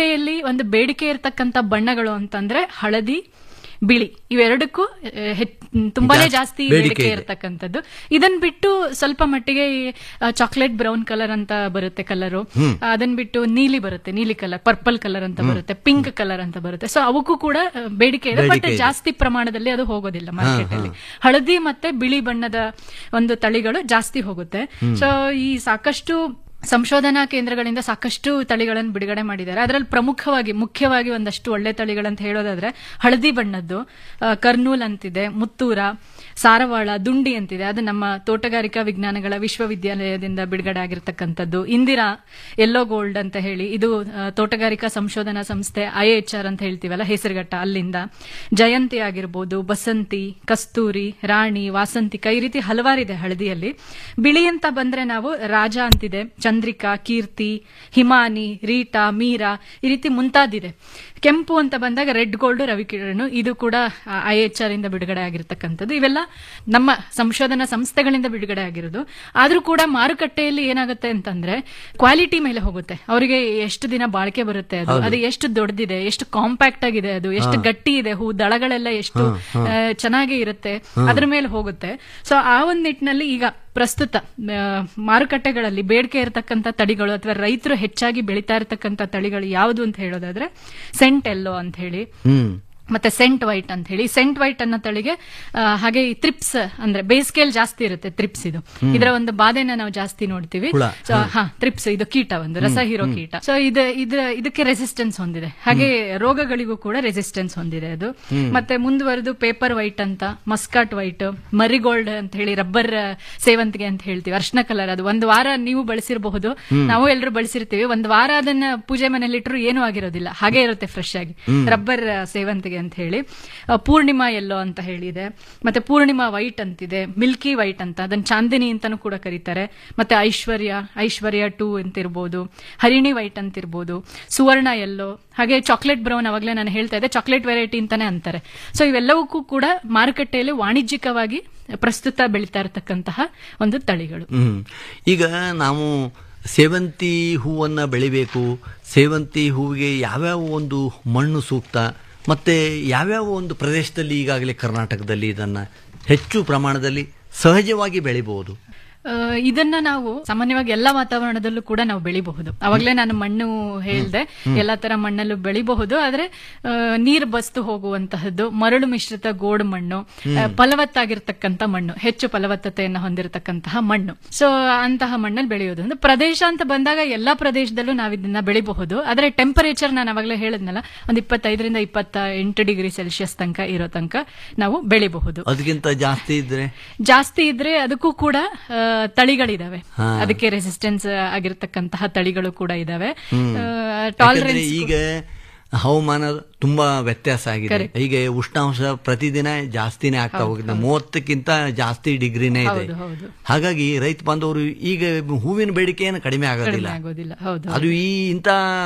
K: ಮಾರುಕಟ್ಟೆಯಲ್ಲಿ ಒಂದು ಬೇಡಿಕೆ ಇರತಕ್ಕಂತ ಬಣ್ಣಗಳು ಅಂತಂದ್ರೆ ಹಳದಿ ಬಿಳಿ ಇವೆರಡಕ್ಕೂ ಆ, ಹೆಚ್- ತುಂಬಾನೇ
J: ಜಾಸ್ತಿ
K: ಜಾಸ್ತಿ
J: ಬೇಡಿಕೆ
K: ಬೇಡಿಕೆ
J: ಇದೆ.
K: ಇರತಕ್ಕಂಥದ್ದು ಇದನ್ ಬಿಟ್ಟು ಸ್ವಲ್ಪ ಮಟ್ಟಿಗೆ ಚಾಕ್ಲೇಟ್ ಬ್ರೌನ್ ಕಲರ್ ಅಂತ ಬರುತ್ತೆ ಕಲರು
J: ಹ್ಮ್.
K: ಅದನ್ ಬಿಟ್ಟು ನೀಲಿ ಬರುತ್ತೆ ನೀಲಿ ಕಲರ್ ಪರ್ಪಲ್ ಕಲರ್ ಅಂತ ಬರುತ್ತೆ ಪಿಂಕ್ ಕಲರ್ ಅಂತ ಬರುತ್ತೆ ಸೊ ಅವಕ್ಕೂ ಕೂಡ ಆ, ಬೇಡಿಕೆ ಇದೆ ಬಟ್
J: ಬೇಡಿಕೆ ಇದೆ.
K: ಜಾಸ್ತಿ ಪ್ರಮಾಣದಲ್ಲಿ ಅದು ಹೋಗೋದಿಲ್ಲ ಮಾರ್ಕೆಟ್ ಅಲ್ಲಿ ಹಳದಿ ಮತ್ತೆ ಬಿಳಿ ಬಣ್ಣದ ಒಂದು ತಳಿಗಳು ಜಾಸ್ತಿ ಹೋಗುತ್ತೆ ಸೊ ಈ ಸಾಕಷ್ಟು ಸಂಶೋಧನಾ ಕೇಂದ್ರಗಳಿಂದ ಸಾಕಷ್ಟು ತಳಿಗಳನ್ನು ಬಿಡುಗಡೆ ಮಾಡಿದ್ದಾರೆ ಅದರಲ್ಲಿ ಪ್ರಮುಖವಾಗಿ ಮುಖ್ಯವಾಗಿ ಒಂದಷ್ಟು ಒಳ್ಳೆ ತಳಿಗಳಂತ ಹೇಳೋದಾದ್ರೆ ಹಳದಿ ಬಣ್ಣದ್ದು ಆ, ಕರ್ನೂಲ್ ಅಂತಿದೆ ಮುತ್ತೂರ ಸಾರವಾಳ ದುಂಡಿ ಅಂತಿದೆ ಅದು ನಮ್ಮ ತೋಟಗಾರಿಕಾ ವಿಜ್ಞಾನಗಳ ವಿಶ್ವವಿದ್ಯಾಲಯದಿಂದ ಬಿಡುಗಡೆ ಆಗಿರ್ತಕ್ಕಂಥದ್ದು ಇಂದಿರಾ ಯೆಲ್ಲೋ ಗೋಲ್ಡ್ ಅಂತ ಹೇಳಿ ಇದು ಆ, ತೋಟಗಾರಿಕಾ ಸಂಶೋಧನಾ ಸಂಸ್ಥೆ ಐಎಚ್ಆರ್ ಅಂತ ಹೇಳ್ತೀವಲ್ಲ ಹೆಸರುಘಟ್ಟ ಅಲ್ಲಿಂದ ಜಯಂತಿ ಆಗಿರ್ಬೋದು ಬಸಂತಿ ಕಸ್ತೂರಿ ರಾಣಿ ವಾಸಂತಿಕ ಈ ರೀತಿ ಹಲವಾರಿದೆ ಹಳದಿಯಲ್ಲಿ ಬಿಳಿ ಅಂತ ಬಂದ್ರೆ ನಾವು ರಾಜ ಅಂತಿದೆ ಚಂದ್ರಿಕಾ ಕೀರ್ತಿ ಹಿಮಾನಿ ರೀಟಾ ಮೀರಾ ಈ ರೀತಿ ಮುಂತಾದಿದೆ ಕೆಂಪು ಅಂತ ಬಂದಾಗ ರೆಡ್ ಗೋಲ್ಡ್ ರವಿಕಿರಣ್ ಇದು ಕೂಡ ಐಎಚ್ಆರ್ ಇಂದ ಬಿಡುಗಡೆ ಆಗಿರ್ತಕ್ಕಂಥದ್ದು ಇವೆಲ್ಲ ನಮ್ಮ ಸಂಶೋಧನಾ ಸಂಸ್ಥೆಗಳಿಂದ ಬಿಡುಗಡೆ ಆಗಿರೋದು ಆದ್ರೂ ಕೂಡ ಮಾರುಕಟ್ಟೆಯಲ್ಲಿ ಏನಾಗುತ್ತೆ ಅಂತಂದ್ರೆ ಕ್ವಾಲಿಟಿ ಮೇಲೆ ಹೋಗುತ್ತೆ ಅವರಿಗೆ ಎಷ್ಟು ದಿನ ಬಾಳಿಕೆ ಬರುತ್ತೆ ಅದು ಅದು ಎಷ್ಟು ದೊಡ್ಡದಿದೆ ಎಷ್ಟು ಕಾಂಪ್ಯಾಕ್ಟ್ ಆಗಿದೆ ಅದು ಎಷ್ಟು ಗಟ್ಟಿ ಇದೆ ಹೂ ದಳಗಳೆಲ್ಲ ಎಷ್ಟು ಆ, ಚೆನ್ನಾಗಿ ಇರುತ್ತೆ ಅದ್ರ ಮೇಲೆ ಹೋಗುತ್ತೆ ಸೊ ಆ ಒಂದ್ ನಿಟ್ಟಿನಲ್ಲಿ ಈಗ ಪ್ರಸ್ತುತ ಆ, ಮಾರುಕಟ್ಟೆಗಳಲ್ಲಿ ಬೇಡಿಕೆ ಇರತಕ್ಕಂತ ತಳಿಗಳು ಅಥವಾ ರೈತರು ಹೆಚ್ಚಾಗಿ ಬೆಳೀತಾ ಇರತಕ್ಕಂತ ತಳಿಗಳು ಯಾವುದು ಅಂತ ಹೇಳೋದಾದ್ರೆ ಸೆಂಟ್ ಎಲ್ಲೋ ಅಂತ ಹೇಳಿ
J: ಹ್ಮ್
K: ಮತ್ತೆ ಸೆಂಟ್ ವೈಟ್ ಅಂತ ಹೇಳಿ ಸೆಂಟ್ ವೈಟ್ ಅನ್ನೋ ತಳಿಗೆ ಆ, ಹಾಗೆ ಈ ತ್ರಿಪ್ಸ್ ಅಂದ್ರೆ ಬೇಸಿಗೆಯಲ್ಲಿ ಜಾಸ್ತಿ ಇರುತ್ತೆ ತ್ರಿಪ್ಸ್ ಇದು ಇದರ ಒಂದು ಬಾಧೆನ ನಾವು ಜಾಸ್ತಿ ನೋಡ್ತೀವಿ
J: ಹುಳ.
K: ಸೊ ಹಾ ತ್ರಿಪ್ಸ್ ಇದು ಕೀಟ ಒಂದು ರಸ ಹೀರೋ ಕೀಟ ಸೊ ಇದು ಇದ್ರ ಇದಕ್ಕೆ ರೆಸಿಸ್ಟೆನ್ಸ್ ಹೊಂದಿದೆ ಹಾಗೆ ರೋಗಗಳಿಗೂ ಕೂಡ ರೆಸಿಸ್ಟೆನ್ಸ್ ಹೊಂದಿದೆ ಅದು ಮತ್ತೆ ಮುಂದುವರೆದು ಪೇಪರ್ ವೈಟ್ ಅಂತ ಮಸ್ಕಾಟ್ ವೈಟ್ ಮರಿಗೋಲ್ಡ್ ಅಂತ ಹೇಳಿ ರಬ್ಬರ್ ಸೇವಂತಿಗೆ ಅಂತ ಹೇಳ್ತೀವಿ ಅರ್ಶನ ಕಲರ್ ಅದು ಒಂದು ವಾರ ನೀವು ಬಳಸಿರಬಹುದು ನಾವು ಎಲ್ಲರೂ ಬಳಸಿರ್ತೀವಿ ಒಂದು ವಾರ ಅದನ್ನ ಪೂಜೆ ಮನೇಲಿ ಇಟ್ಟರು ಏನೂ ಆಗಿರೋದಿಲ್ಲ ಹಾಗೆ ಇರುತ್ತೆ ಫ್ರೆಶ್ ಆಗಿ ರಬ್ಬರ್ ಸೇವಂತಿಗೆ ಅಂತ ಹೇಳಿ ಆ, ಪೂರ್ಣಿಮಾ ಎಲ್ಲೋ ಅಂತ ಹೇಳಿದೆ ಮತ್ತೆ ಪೂರ್ಣಿಮಾ ವೈಟ್ ಅಂತಿದೆ ಮಿಲ್ಕಿ ವೈಟ್ ಅಂತ ಅದನ್ನ ಚಾಂದಿನಿ ಅಂತಾನೂ ಕೂಡ ಕರೀತಾರೆ ಮತ್ತೆ ಐಶ್ವರ್ಯ ಐಶ್ವರ್ಯ ಟೂ ಅಂತ ಇರ್ಬೋದು ಹರಿಣಿ ವೈಟ್ ಅಂತ ಇರ್ಬೋದು ಸುವರ್ಣ ಎಲ್ಲೋ ಹಾಗೆ ಚಾಕ್ಲೇಟ್ ಬ್ರೌನ್ ಅವಾಗಲೇ ನಾನು ಹೇಳ್ತಾ ಇದ್ದೆ ಚಾಕ್ಲೇಟ್ ವೆರೈಟಿ ಅಂತಾನೆ ಅಂತಾರೆ ಸೊ ಇವೆಲ್ಲವಕ್ಕೂ ಕೂಡ ಮಾರುಕಟ್ಟೆಯಲ್ಲಿ ವಾಣಿಜ್ಯಿಕವಾಗಿ ಪ್ರಸ್ತುತ ಬೆಳೀತಾ ಇರತಕ್ಕಂತಹ ಒಂದು ತಳಿಗಳು
J: ಹ್ಮ್ ಈಗ ನಾವು ಸೇವಂತಿ ಹೂವನ್ನು ಬೆಳಿಬೇಕು ಸೇವಂತಿ ಹೂವಿಗೆ ಯಾವ್ಯಾವ ಒಂದು ಮಣ್ಣು ಸೂಕ್ತ ಮತ್ತೆ ಯಾವ್ಯಾವ ಒಂದು ಪ್ರದೇಶದಲ್ಲಿ ಈಗಾಗಲೇ ಕರ್ನಾಟಕದಲ್ಲಿ ಇದನ್ನ ಹೆಚ್ಚು ಪ್ರಮಾಣದಲ್ಲಿ ಸಹಜವಾಗಿ ಬೆಳಿಬಹುದು
K: ಆ, ಇದನ್ನ ನಾವು ಸಾಮಾನ್ಯವಾಗಿ ಎಲ್ಲ ವಾತಾವರಣದಲ್ಲೂ ಕೂಡ ನಾವು ಬೆಳಿಬಹುದು ಅವಾಗಲೇ ನಾನು ಮಣ್ಣು ಹೇಳ್ದೆ ಎಲ್ಲಾ ತರ ಮಣ್ಣಲ್ಲೂ ಬೆಳಿಬಹುದು ಆದ್ರೆ ಆ, ನೀರು ಬಸ್ತು ಹೋಗುವಂತಹದ್ದು ಮರಳು ಮಿಶ್ರಿತ ಗೋಡು ಮಣ್ಣು ಆ, ಫಲವತ್ತಾಗಿರ್ತಕ್ಕಂಥ ಮಣ್ಣು ಹೆಚ್ಚು ಫಲವತ್ತತೆಯನ್ನು ಹೊಂದಿರತಕ್ಕಂತಹ ಮಣ್ಣು ಸೊ ಅಂತಹ ಮಣ್ಣಲ್ಲಿ ಬೆಳೆಯೋದು ಅಂದ್ರೆ ಪ್ರದೇಶ ಅಂತ ಬಂದಾಗ ಎಲ್ಲಾ ಪ್ರದೇಶದಲ್ಲೂ ನಾವು ಇದನ್ನ ಬೆಳಿಬಹುದು ಆದ್ರೆ ಟೆಂಪರೇಚರ್ ನಾನು ಅವಾಗಲೇ ಹೇಳಿದ್ನಲ್ಲ ಒಂದು ಇಪ್ಪತ್ತೈದರಿಂದ ಇಪ್ಪತ್ತ ಎಂಟು ಡಿಗ್ರಿ ಸೆಲ್ಸಿಯಸ್ ತನಕ ಇರೋ ತನಕ ನಾವು ಬೆಳಿಬಹುದು
J: ಅದಕ್ಕಿಂತ ಜಾಸ್ತಿ ಇದ್ರೆ
K: ಜಾಸ್ತಿ ಇದ್ರೆ ಅದಕ್ಕೂ ಕೂಡ ಆ, ತಳಿಗಳಿದಾವೆ
J: ಹಾ.
K: ಅದಕ್ಕೆ ರೆಸಿಸ್ಟೆನ್ಸ್ ಆಗಿರ್ತಕ್ಕಂತಹ ತಳಿಗಳು ಕೂಡ ಇದಾವೆ
J: ಯಾಕಂದ್ರೆ
K: ಟಾಲರೆನ್ಸ್
J: ಈಗ ಹವಾಮಾನ ತುಂಬಾ ವ್ಯತ್ಯಾಸ ಆಗಿದೆ
K: Correct.
J: ಈಗ ಉಷ್ಣಾಂಶ ಪ್ರತಿದಿನ ಜಾಸ್ತಿನೇ ಆಗ್ತಾ ಹೋಗಿದೆ ಮೂವತ್ತಕ್ಕಿಂತ ಜಾಸ್ತಿ ಡಿಗ್ರಿನೇ ಇದೆ
K: ಹೌದು ಹೌದು
J: ಹಾಗಾಗಿ ರೈತ ಬಾಂಧವರು ಈಗ ಹೂವಿನ ಬೇಡಿಕೆ ಏನು ಕಡಿಮೆ ಆಗೋದಿಲ್ಲ
K: ಕಡಿಮೆ ಆಗೋದಿಲ್ಲ ಹೌದು
J: ಅದು ಈ ಇಂಥ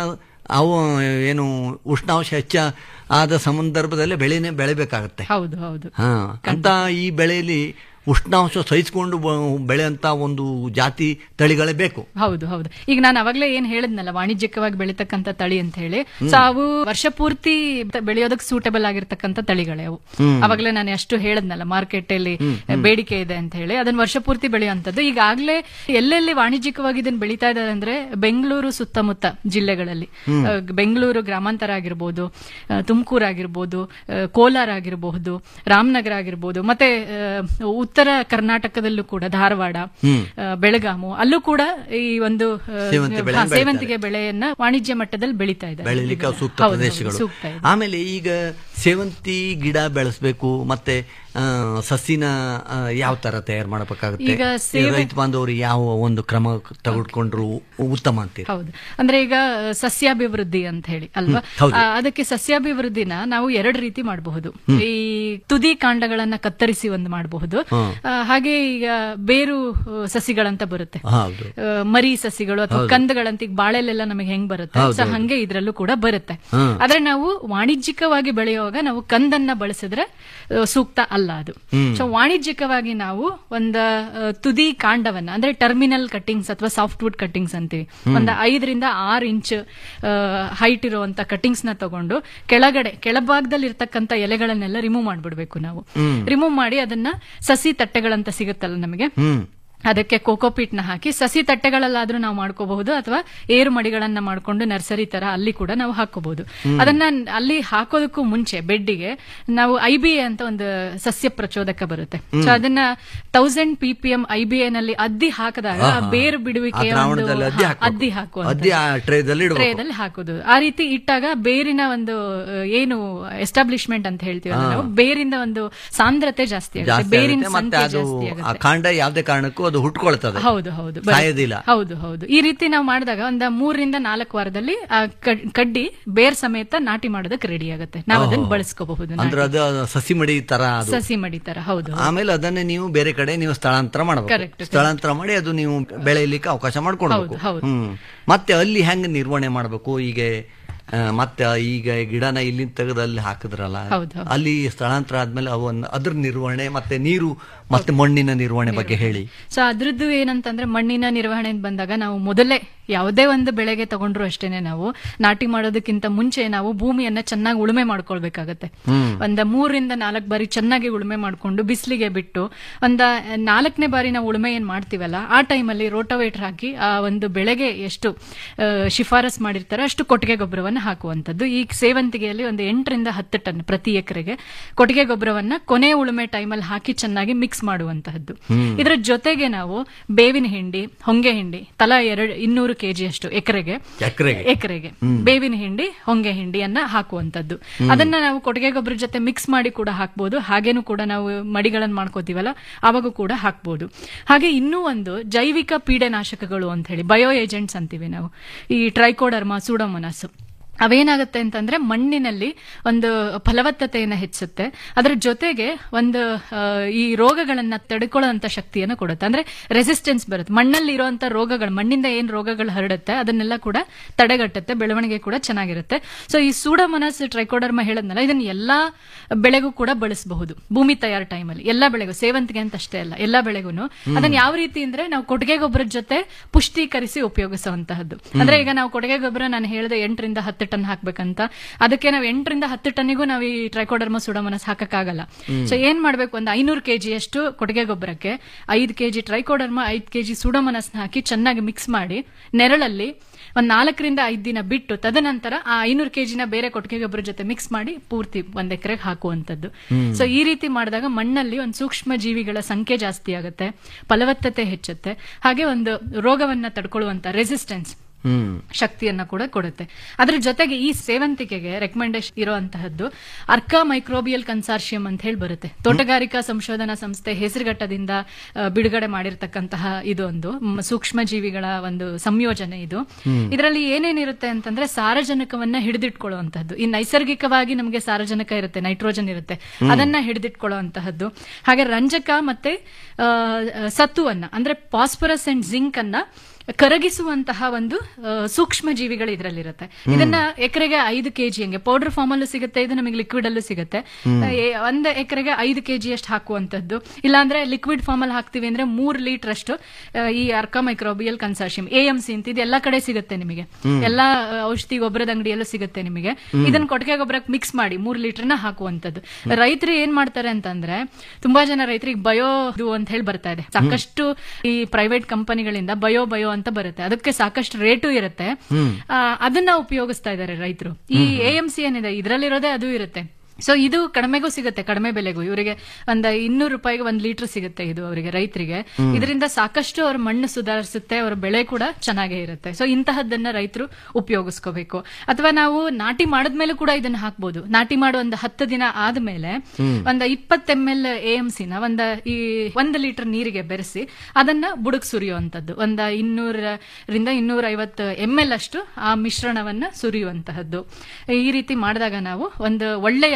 J: ಅವು ಏನು ಉಷ್ಣಾಂಶ ಹೆಚ್ಚ ಆದ ಸಂದರ್ಭದಲ್ಲಿ ಬೆಳೆನೇ ಬೆಳಿಬೇಕಾಗತ್ತೆ
K: ಹೌದು ಹೌದು
J: ಹಾ ಅಂತ ಈ ಬೆಳೆಯಲ್ಲಿ ಉಷ್ಣಾಂಶ ಸಹಿಸಿಕೊಂಡು ಬೆಳೆಯಂತ ಒಂದು ಜಾತಿ ತಳಿಗಳೇ ಬೇಕು
K: ಹೌದು ಹೌದು ಈಗ ನಾನು ಅವಾಗಲೇ ಏನ್ ಹೇಳಿದ್ನಲ್ಲ ವಾಣಿಜ್ಯಿಕವಾಗಿ ಬೆಳೀತಕ್ಕಂಥ ತಳಿ ಅಂತ ಹೇಳಿ ಸೊ ಅವು ವರ್ಷ ಪೂರ್ತಿ ಬೆಳೆಯೋದಕ್ಕೆ ಸೂಟಬಲ್ ಆಗಿರ್ತಕ್ಕಂಥ ತಳಿಗಳೇ ಅವು ಅವಾಗಲೇ ನಾನು ಅಷ್ಟು ಹೇಳದ್ನಲ್ಲ ಮಾರ್ಕೆಟ್ ಅಲ್ಲಿ ಬೇಡಿಕೆ ಇದೆ ಅಂತ ಹೇಳಿ ಅದನ್ನ ವರ್ಷ ಪೂರ್ತಿ ಬೆಳೆಯುವಂತದ್ದು ಈಗಾಗಲೇ ಎಲ್ಲೆಲ್ಲಿ ವಾಣಿಜ್ಯಿಕವಾಗಿ ಇದನ್ನ ಬೆಳೀತಾ ಇದ್ದಾರೆ ಅಂದ್ರೆ ಬೆಂಗಳೂರು ಸುತ್ತಮುತ್ತ ಜಿಲ್ಲೆಗಳಲ್ಲಿ ಆ, ಬೆಂಗಳೂರು ಗ್ರಾಮಾಂತರ ಆಗಿರ್ಬೋದು ಆ, ತುಮಕೂರು ಆಗಿರ್ಬೋದು ಆ, ಕೋಲಾರ ಆಗಿರಬಹುದು ರಾಮನಗರ ಆಗಿರ್ಬೋದು ಮತ್ತೆ ಆ, ಉತ್ತರ ಕರ್ನಾಟಕದಲ್ಲೂ ಕೂಡ ಧಾರವಾಡ ಆ, ಬೆಳಗಾಮು ಅಲ್ಲೂ ಕೂಡ ಈ ಒಂದು ಆ,
J: ಸೇವಂತಿ ಬೆಳೆ
K: ಹಾ, ಸೇವಂತಿಗೆ ಬೆಳೆಯನ್ನ ವಾಣಿಜ್ಯ ಮಟ್ಟದಲ್ಲಿ ಬೆಳೀತಾ ಇದ್ದಾರೆ
J: ಬೆಳಿಲಿಕ್ಕೆ
K: ಈಗ.
J: ಸೂಕ್ತ
K: ಹೌದು, ಹೌದು,
J: ಪ್ರದೇಶಗಳು
K: ಸೂಕ್ತ ಇದೆ.
J: ಆಮೇಲೆ ಈಗ ಸೇವಂತಿ ಗಿಡ ಬೆಳೆಸಬೇಕು ಮತ್ತೆ ಆ, ಸಸಿನ ಆ, ಯಾವ ತರ ತಯಾರು ಮಾಡಬೇಕಾಗುತ್ತೆ
K: ಈಗ
J: ಈ
K: ಸೇವೆ-
J: ರೈತ ಬಾಂಧವರು ಯಾವ ಒಂದು ಕ್ರಮ ತೆಗೆದುಕೊಂಡ್ರು ಉತ್ತಮ ಅಂತೀರಿ
K: ಹೌದು ಅಂದ್ರೆ ಈಗ ಸಸ್ಯಾಭಿವೃದ್ಧಿ ಅಂತ ಹೇಳಿ ಅಲ್ವಾ
J: ಹ್ಮ್, ಹೌದು.
K: ಆ, ಅದಕ್ಕೆ ಸಸ್ಯಾಭಿವೃದ್ಧಿನ ನಾವು ಎರಡು ರೀತಿ ಮಾಡಬಹುದು ಈ ತುದಿ ಕಾಂಡಗಳನ್ನ ಕತ್ತರಿಸಿ ಒಂದು ಮಾಡಬಹುದು ಆ, ಹಾಗೆ ಈಗ ಬೇರು ಆ, ಸಸಿಗಳಂತ ಬರುತ್ತೆ
J: ಹೌದು
K: ಆ, ಮರಿ ಸಸಿಗಳು ಅಥವಾ ಕಂದಗಳಂತ ಈಗ ಬಾಳೆಲೆಲ್ಲ ನಮಗೆ ಹೆಂಗ್ ಬರುತ್ತೆ
J: ಹೌದು,
K: ಸೊ
J: ಹೌದು.
K: ಹಂಗೆ ಇದ್ರಲ್ಲೂ ಕೂಡ ಬರುತ್ತೆ
J: ಹ್ಮ್.
K: ಆದ್ರೆ ನಾವು ವಾಣಿಜ್ಯಿಕವಾಗಿ ಬೆಳೆಯುವಾಗ ನಾವು ಕಂದನ್ನ ಬಳಸಿದ್ರೆ ಆ, ಸೂಕ್ತ ಅಲ್ಲ ಅಲ್ಲ ಅದು
J: ಹ್ಮ್.
K: ಸೊ ವಾಣಿಜ್ಯಿಕವಾಗಿ ನಾವು ಒಂದು ಆ, ತುದಿ ಕಾಂಡವನ್ನ ಅಂದ್ರೆ ಟರ್ಮಿನಲ್ ಕಟ್ಟಿಂಗ್ಸ್ ಅಥವಾ ಸಾಫ್ಟ್ವುಡ್ ಕಟ್ಟಿಂಗ್ಸ್ ಅಂತೀವಿ
L: ಹ್ಮ್.
K: ಒಂದು ಐದರಿಂದ ಆರು ಇಂಚ್ ಹೈಟ್ ಇರುವಂತ ಕಟ್ಟಿಂಗ್ಸ್ ನ ತಗೊಂಡು ಕೆಳಗಡೆ ಕೆಳಭಾಗದಲ್ಲಿ ಇರ್ತಕ್ಕಂಥ ಎಲೆಗಳನ್ನೆಲ್ಲ ರಿಮೂವ್ ಮಾಡ್ಬಿಡ್ಬೇಕು ನಾವು
J: ಹ್ಮ್.
K: ರಿಮೂವ್ ಮಾಡಿ ಅದನ್ನ ಸಸಿ ತಟ್ಟೆಗಳಂತ ಸಿಗುತ್ತಲ್ಲ ನಮಗೆ
J: ಹ್ಮ್
K: ಅದಕ್ಕೆ ಕೋಕೋಪೀಟ್ ನ ಹಾಕಿ ಸಸಿ ತಟ್ಟೆಗಳಲ್ಲಾದ್ರೂ ನಾವು ಮಾಡ್ಕೋಬಹುದು ಅಥವಾ ಏರು ಮಡಿಗಳನ್ನ ಮಾಡ್ಕೊಂಡು ನರ್ಸರಿ ತರ ಅಲ್ಲಿ ಕೂಡ ನಾವು ಹಾಕೋಬಹುದು
L: ಹ್ಮ್.
K: ಅದನ್ನ ಅಲ್ಲಿ ಹಾಕೋದಕ್ಕೂ ಮುಂಚೆ ಬೆಡ್ಡಿಗೆ ನಾವು ಐ ಬಿ ಎ ಅಂತ ಒಂದು ಸಸ್ಯ ಪ್ರಚೋದಕ ಬರುತ್ತೆ
J: ಹ್ಮ್.
K: ಸೊ ಅದನ್ನ thousand P P M I B A ನಲ್ಲಿ ಅದ್ದಿ ಹಾಕಿದಾಗ
J: ಹಾ,
K: ಆ
J: ಹಾ.
K: ಬೇರು
J: ಆ
K: ಬಿಡುವಿಕೆಯ ಒಂದು
J: ದ್ರಾವಣದಲ್ಲಿ ಅದ್ದಿ
K: ಹಾ,
J: ಹಾಕ್ಬೇಕು.
K: ಅದ್ದಿ ಹಾಕುವ
J: ಅದ್ದಿ ಆ ಟ್ರೇದಲ್ಲಿ ಇಡಬೇಕು
K: ಟ್ರೇದಲ್ಲಿ ಹಾಕೋದು ಆ ರೀತಿ ಇಟ್ಟಾಗ ಬೇರಿನ ಒಂದು ಆ, ಏನು ಎಸ್ಟಾಬ್ಲಿಷ್ಮೆಂಟ್ ಅಂತ ಹೇಳ್ತೀವಲ್ಲ
J: ಹಾ.
K: ನಾವು ಬೇರಿಂದ ಒಂದು ಸಾಂದ್ರತೆ ಜಾಸ್ತಿ ಆಗುತ್ತೆ
J: ಜಾಸ್ತಿ
K: ಬೇರಿನ
J: ಆಗುತ್ತೆ ಮತ್ತೆ
K: ಸಂಖ್ಯೆ
J: ಅದು
K: ಜಾಸ್ತಿ
J: ಆ
K: ಆಗುತ್ತೆ
J: ಕಾಂಡ ಯಾವ್ದೇ ಕಾರಣಕ್ಕೂ ಅದು ಹುಟ್ಕೊಳ್ತದೆ
K: ಹೌದು ಹೌದು ಬರುತ್ತೆ.
J: ಸಾಯೋದಿಲ್ಲ
K: ಹೌದು ಹೌದು ಈ ರೀತಿ ನಾವು ಮಾಡಿದಾಗ ಒಂದ ಮೂರರಿಂದ ನಾಲ್ಕು ವಾರದಲ್ಲಿ ಆ ಕಡ್- ಕಡ್ಡಿ ಬೇರ್ ಸಮೇತ ನಾಟಿ ಮಾಡೋದಕ್ಕೆ ರೆಡಿ ಆಗುತ್ತೆ ನಾವು ಅದನ್ನ
J: ಓಹೋ.
K: ಬಳಸ್ಕೋಬಹುದು
J: ಅಂದ್ರೆ ಅದು ಸಸಿ ಮಡಿ ತರ ಅದು
K: ಸಸಿ ಮಡಿತರ ಹೌದು ಹೌದು.
J: ಆಮೇಲೆ ಅದನ್ನೇ ನೀವು ಬೇರೆ ಕಡೆ ನೀವು ಸ್ಥಳಾಂತರ
K: Correct,
J: ಮಾಡಬೇಕು
K: correct.
J: ಸ್ಥಳಾಂತರ ಮಾಡಿ ಅದು ನೀವು ಬೆಳೆಯಲಿಕ್ಕೆ ಅವಕಾಶ ಮಾಡ್ಕೊಡ್ಬೇಕು
K: ಹೌದು, ಹೌದು.
J: ಹ್ಮ್ ಮತ್ತೆ ಅಲ್ಲಿ ಹೆಂಗ್ ನಿರ್ವಹಣೆ ಮಾಡಬೇಕು ಈಗ ಆ, ಮತ್ತೆ ಈಗ ಗಿಡನ ಇಲ್ಲಿ ತೆಗೆದು ಅಲ್ಲಿ ಹಾಕಿದ್ರಲ್ಲ
K: ಹೌದು, ಹೌದು.
J: ಅಲ್ಲಿ ಸ್ಥಳಾಂತರ ಆದ್ಮೇಲೆ ಅವನ್ನ ಅದ್ರ ನಿರ್ವಹಣೆ ಮತ್ತೆ ನೀರು ಮತ್ತೆ ಮಣ್ಣಿನ ನಿರ್ವಹಣೆ ಬಗ್ಗೆ ಹೇಳಿ
K: ಸೊ ಅದ್ರದ್ದು ಏನಂತಂದ್ರೆ ಮಣ್ಣಿನ ನಿರ್ವಹಣೆ ಬಂದಾಗ ನಾವು ಮೊದಲೇ ಯಾವುದೇ ಒಂದು ಬೆಳೆಗೆ ತಗೊಂಡ್ರು ಅಷ್ಟೇನೆ ನಾವು ನಾಟಿ ಮಾಡೋದಕ್ಕಿಂತ ಮುಂಚೆ ನಾವು ಭೂಮಿಯನ್ನ ಚೆನ್ನಾಗಿ ಉಳುಮೆ ಮಾಡ್ಕೊಳ್ಬೇಕಾಗತ್ತೆ
L: ಹ್ಮ್.
K: ಒಂದ ಮೂರರಿಂದ ನಾಲ್ಕು ಬಾರಿ ಚೆನ್ನಾಗಿ ಉಳುಮೆ ಮಾಡ್ಕೊಂಡು ಬಿಸಿಲಿಗೆ ಬಿಟ್ಟು ಒಂದ ನಾಲ್ಕನೇ ಬಾರಿ ನಾವು ಉಳುಮೆ ಏನ್ ಮಾಡ್ತೀವಲ್ಲ ಆ ಟೈಮಲ್ಲಿ ರೋಟೋವೇಟರ್ ಹಾಕಿ ಆ ಒಂದು ಬೆಳೆಗೆ ಎಷ್ಟು ಆ, ಶಿಫಾರಸ್ ಮಾಡಿರ್ತಾರೆ ಅಷ್ಟು ಕೊಟ್ಟಿಗೆ ಗೊಬ್ಬರವನ್ನ ಹಾಕುವಂತದ್ದು ಈ ಸೇವಂತಿಗೆಯಲ್ಲಿ ಒಂದು ಎಂಟರಿಂದ ಹತ್ತು ಟನ್ ಪ್ರತಿ ಎಕರೆಗೆ ಕೊಟ್ಟಿಗೆ ಗೊಬ್ಬರವನ್ನ ಕೊನೆ ಉಳುಮೆ ಟೈಮಲ್ಲಿ ಹಾಕಿ ಚೆನ್ನಾಗಿ ಮಿಕ್ಸ್ ಮಾಡುವಂತಹದ್ದು
L: ಹ್ಮ್.
K: ಇದರ ಜೊತೆಗೆ ನಾವು ಬೇವಿನ ಹಿಂಡಿ ಹೊಂಗೆ ಹಿಂಡಿ ತಲಾ ಎರಡು ಇನ್ನೂರು ಕೆಜಿ ಅಷ್ಟು ಎಕರೆಗೆ
J: ಎಕರೆಗೆ
K: ಎಕರೆಗೆ
J: ಹ್ಮ್.
K: ಬೇವಿನ ಹಿಂಡಿ ಹೊಂಗೆ ಹಿಂಡಿಯನ್ನ ಹಾಕುವಂತದ್ದು
J: ಹ್ಮ್.
K: ಅದನ್ನ ನಾವು ಕೊಟ್ಟಿಗೆ ಗೊಬ್ಬರ ಜೊತೆ ಮಿಕ್ಸ್ ಮಾಡಿ ಕೂಡ ಹಾಕ್ಬೋದು ಹಾಗೇನು ಕೂಡ ನಾವು ಮಡಿಗಳನ್ನ ಮಾಡ್ಕೋತೀವಲ್ಲ ಅವಾಗ ಕೂಡ ಹಾಕ್ಬೋದು ಹಾಗೆ ಇನ್ನೂ ಒಂದು ಜೈವಿಕ ಪೀಡೆನಾಶಕಗಳು ಅಂತ ಹೇಳಿ ಬಯೋ ಏಜೆಂಟ್ಸ್ ಅಂತೀವಿ ನಾವು ಈ ಟ್ರೈಕೋಡರ್ಮಾ ಸೂಡೋಮೊನಾಸ್ ಅವೇನಾಗುತ್ತೆ ಅಂತಂದ್ರೆ ಮಣ್ಣಿನಲ್ಲಿ ಒಂದು ಫಲವತ್ತತೆಯನ್ನು ಹೆಚ್ಚುತ್ತೆ ಅದರ ಜೊತೆಗೆ ಒಂದು ಆ, ಈ ರೋಗಗಳನ್ನ ತಡೆಕೊಳ್ಳುವಂತ ಶಕ್ತಿಯನ್ನು ಕೊಡುತ್ತೆ ಅಂದ್ರೆ ರೆಸಿಸ್ಟೆನ್ಸ್ ಬರುತ್ತೆ ಮಣ್ಣಲ್ಲಿ ಇರುವಂತ ರೋಗಗಳು ಮಣ್ಣಿಂದ ಏನ್ ರೋಗಗಳು ಹರಡುತ್ತೆ ಅದನ್ನೆಲ್ಲ ಕೂಡ ತಡೆಗಟ್ಟುತ್ತೆ ಬೆಳವಣಿಗೆ ಕೂಡ ಚೆನ್ನಾಗಿರುತ್ತೆ ಸೊ ಈ ಸೂಡೋಮೊನಾಸ್ ಟ್ರೈಕೋಡರ್ಮ ಹೇಳದ್ನಲ್ಲ ಇದನ್ನ ಎಲ್ಲಾ ಬೆಳೆಗೂ ಕೂಡ ಬಳಸಬಹುದು ಭೂಮಿ ತಯಾರು ಟೈಮಲ್ಲಿ ಎಲ್ಲಾ ಬೆಳೆಗೂ ಸೇವಂತಿಗೆ ಅಂತ ಅಷ್ಟೇ ಅಲ್ಲ ಎಲ್ಲಾ ಬೆಳೆಗೂ ಅದನ್ನ ಯಾವ ರೀತಿ ಅಂದ್ರೆ ನಾವು ಕೊಟ್ಟಿಗೆ ಗೊಬ್ಬರದ ಜೊತೆ ಪುಷ್ಟೀಕರಿಸಿ ಉಪಯೋಗಿಸುವಂತಹದ್ದು ಅಂದ್ರೆ ಈಗ ನಾವು ಕೊಟ್ಟಿಗೆ ಗೊಬ್ಬರ ನಾನು ಹೇಳಿದೆ ಎಂಟರಿಂದ ಹತ್ತು ಟನ್ ಹಾಕ್ಬೇಕಂತ ಅದಕ್ಕೆ ನಾವು ಎಂಟರಿಂದ ಹತ್ತು ಟನ್ನಿಗೂ ನಾವು ಈ ಟ್ರೈಕೋಡರ್ಮ ಸುಡಮನಸ್ ಹಾಕಕ್ಕಾಗಲ್ಲ
L: ಹ್ಮ್.
K: ಸೊ ಏನ್ ಮಾಡ್ಬೇಕು ಒಂದು ಐನೂರು ಕೆಜಿ ಅಷ್ಟು ಕೊಟ್ಟಿಗೆ ಗೊಬ್ಬರಕ್ಕೆ ಐದು ಕೆಜಿ ಟ್ರೈಕೋಡರ್ಮ ಐದು ಕೆಜಿ ಸುಡಮನಸ್ನ ಹಾಕಿ ಚೆನ್ನಾಗಿ ಮಿಕ್ಸ್ ಮಾಡಿ ನೆರಳಲ್ಲಿ ಒಂದ್ ನಾಲ್ಕರಿಂದ ಐದು ದಿನ ಬಿಟ್ಟು ತದನಂತರ ಆ ಐನೂರು ಕೆಜಿನ ಬೇರೆ ಕೊಟ್ಟಿಗೆ ಗೊಬ್ಬರ ಜೊತೆ ಮಿಕ್ಸ್ ಮಾಡಿ ಪೂರ್ತಿ ಒಂದ್ ಎಕರೆಗೆ ಹಾಕುವಂತದ್ದು
L: ಹ್ಮ್.
K: ಸೊ ಈ ರೀತಿ ಮಾಡಿದಾಗ ಮಣ್ಣಲ್ಲಿ ಒಂದು ಸೂಕ್ಷ್ಮ ಜೀವಿಗಳ ಸಂಖ್ಯೆ ಜಾಸ್ತಿ ಆಗುತ್ತೆ ಫಲವತ್ತತೆ ಹೆಚ್ಚುತ್ತೆ ಹಾಗೆ ಒಂದು ರೋಗವನ್ನ ತಡ್ಕೊಳ್ಳುವಂತ ರೆಸಿಸ್ಟೆನ್ಸ್
J: ಹ್ಮ್
K: ಶಕ್ತಿಯನ್ನ ಕೂಡ ಕೊಡುತ್ತೆ ಅದ್ರ ಜೊತೆಗೆ ಈ ಸೇವಂತಿಗೆಗೆ ರೆಕಮೆಂಡೇಶನ್ ಇರುವಂತಹದ್ದು ಅರ್ಕಾ ಮೈಕ್ರೋಬಿಯಲ್ ಕನ್ಸಾರ್ಷಿಯಂ ಅಂತ ಹೇಳಿ ಬರುತ್ತೆ ತೋಟಗಾರಿಕಾ ಸಂಶೋಧನಾ ಸಂಸ್ಥೆ ಹೆಸರುಘಟ್ಟದಿಂದ ಆ, ಬಿಡುಗಡೆ ಮಾಡಿರ್ತಕ್ಕಂತಹ ಇದೊಂದು ಮ್, ಸೂಕ್ಷ್ಮ ಜೀವಿಗಳ ಒಂದು ಸಂಯೋಜನೆ ಇದು
L: ಹ್ಮ್.
K: ಇದರಲ್ಲಿ ಏನೇನಿರುತ್ತೆ ಅಂತಂದ್ರೆ ಸಾರಜನಕವನ್ನ ಹಿಡಿದಿಟ್ಕೊಳ್ಳುವಂತಹದ್ದು ಈ ನೈಸರ್ಗಿಕವಾಗಿ ನಮಗೆ ಸಾರಜನಕ ಇರುತ್ತೆ ನೈಟ್ರೋಜನ್ ಇರುತ್ತೆ
L: ಹ್ಮ್.
K: ಅದನ್ನ ಹಿಡಿದಿಟ್ಕೊಳ್ಳುವಂತಹದ್ದು ಹಾಗೆ ರಂಜಕ ಮತ್ತೆ ಆ, ಸತ್ತುವನ್ನ ಅಂದ್ರೆ ಪಾಸ್ಫರಸ್ ಅಂಡ್ ಜಿಂಕ್ ಅನ್ನ ಕರಗಿಸುವಂತಹ ಒಂದು ಆ, ಸೂಕ್ಷ್ಮ ಜೀವಿಗಳು ಇದರಲ್ಲಿರುತ್ತೆ
L: ಹ್ಮ್.
K: ಇದನ್ನ ಎಕರೆಗೆ ಐದು ಕೆಜಿ ಹಂಗೆ ಪೌಡರ್ ಫಾರ್ಮ್ ಅಲ್ಲೂ ಸಿಗುತ್ತೆ ಇದು ನಮಗೆ ಲಿಕ್ವಿಡ್ ಅಲ್ಲೂ ಸಿಗುತ್ತೆ
L: ಹ್ಮ್.
K: ಆ, ಎ- ಒಂದು ಎಕರೆಗೆ ಐದು ಕೆಜಿ ಅಷ್ಟು ಹಾಕುವಂತದ್ದು ಇಲ್ಲಾಂದ್ರೆ ಲಿಕ್ವಿಡ್ ಫಾರ್ಮ್ ಅಲ್ಲಿ ಹಾಕ್ತಿವಿ ಅಂದ್ರೆ ಮೂರ್ ಲೀಟರ್ ಅಷ್ಟು ಆ, ಈ Arka microbial consortium A M C ಅಂತ ಇದು ಎಲ್ಲಾ ಕಡೆ ಸಿಗುತ್ತೆ ನಿಮಗೆ
L: ಹ್ಮ್.
K: ಎಲ್ಲಾ ಆ, ಔಷಧಿ ಗೊಬ್ಬರದ ಅಂಗಡಿಯಲ್ಲೂ ಸಿಗುತ್ತೆ ನಿಮಗೆ
L: ಹ್ಮ್.
K: ಇದನ್ನ ಕೊಟ್ಟಿಗೆ ಗೊಬ್ಬರಕ್ಕೆ ಮಿಕ್ಸ್ ಮಾಡಿ ಮೂರ್ ಲೀಟರ್ನ ಹಾಕುವಂತದ್ದು ರೈತರು ಏನ್ ಮಾಡ್ತಾರೆ ಅಂತಂದ್ರೆ ತುಂಬಾ ಜನ ರೈತರಿಗೆ ಬಯೋ ಇದು ಅಂತ ಹೇಳಿ ಬರ್ತಾ ಇದೆ ಸಾಕಷ್ಟು ಈ ಪ್ರೈವೇಟ್ ಕಂಪನಿಗಳಿಂದ ಬಯೋ ಬಯೋ ಅಂತ ಬರುತ್ತೆ ಅದಕ್ಕೆ ಸಾಕಷ್ಟು ರೇಟು ಇರುತ್ತೆ
L: ಹ್ಮ್.
K: ಆ, ಅದನ್ನ ಉಪಯೋಗಿಸ್ತಾ ಇದ್ದಾರೆ ರೈತರು ಈ ಎ ಎಂ ಸಿ ಏನಿದೆ ಇದರಲ್ಲಿರೋದೇ ಅದು ಇರುತ್ತೆ ಸೊ ಇದು ಕಡಿಮೆಗೂ ಸಿಗುತ್ತೆ ಕಡಿಮೆ ಬೆಲೆಗೂ ಇವರಿಗೆ ಒಂದ್ ಇನ್ನೂರು ರೂಪಾಯಿಗೆ ಒಂದ್ ಲೀಟರ್ ಸಿಗುತ್ತೆ ಇದು ಅವರಿಗೆ ರೈತರಿಗೆ
L: ಹ್ಮ್.
K: ಇದರಿಂದ ಸಾಕಷ್ಟು ಅವ್ರ ಮಣ್ಣು ಸುಧಾರಿಸುತ್ತೆ ಅವರ ಬೆಳೆ ಕೂಡ ಚೆನ್ನಾಗೇ ಇರುತ್ತೆ ಸೊ ಇಂತಹದ್ದನ್ನ ರೈತರು ಉಪಯೋಗಿಸ್ಕೋಬೇಕು ಅಥವಾ ನಾವು ನಾಟಿ ಮಾಡಿದ್ಮೇಲೆ ಕೂಡ ಇದನ್ನ ಹಾಕ್ಬೋದು ನಾಟಿ ಮಾಡೋ ಒಂದು ಹತ್ತು ದಿನ ಆದ್ಮೇಲೆ
L: ಹ್ಮ್.
K: ಒಂದ್ ಇಪ್ಪತ್ತು ಎಂ ಎಲ್ ಎ ಎಂ ಸಿನ ಒಂದ ಈ ಒಂದು ಲೀಟರ್ ನೀರಿಗೆ ಬೆರೆಸಿ ಅದನ್ನ ಬುಡಕ್ ಸುರಿಯುವಂತದ್ದು ಒಂದ ಇನ್ನೂರರಿಂದ ಇನ್ನೂರ ಐವತ್ತು ಎಂ ಎಲ್ ಅಷ್ಟು ಆ ಮಿಶ್ರಣವನ್ನ ಸುರಿಯುವಂತಹದ್ದು ಈ ರೀತಿ ಮಾಡಿದಾಗ ನಾವು ಒಂದು ಒಳ್ಳೆಯ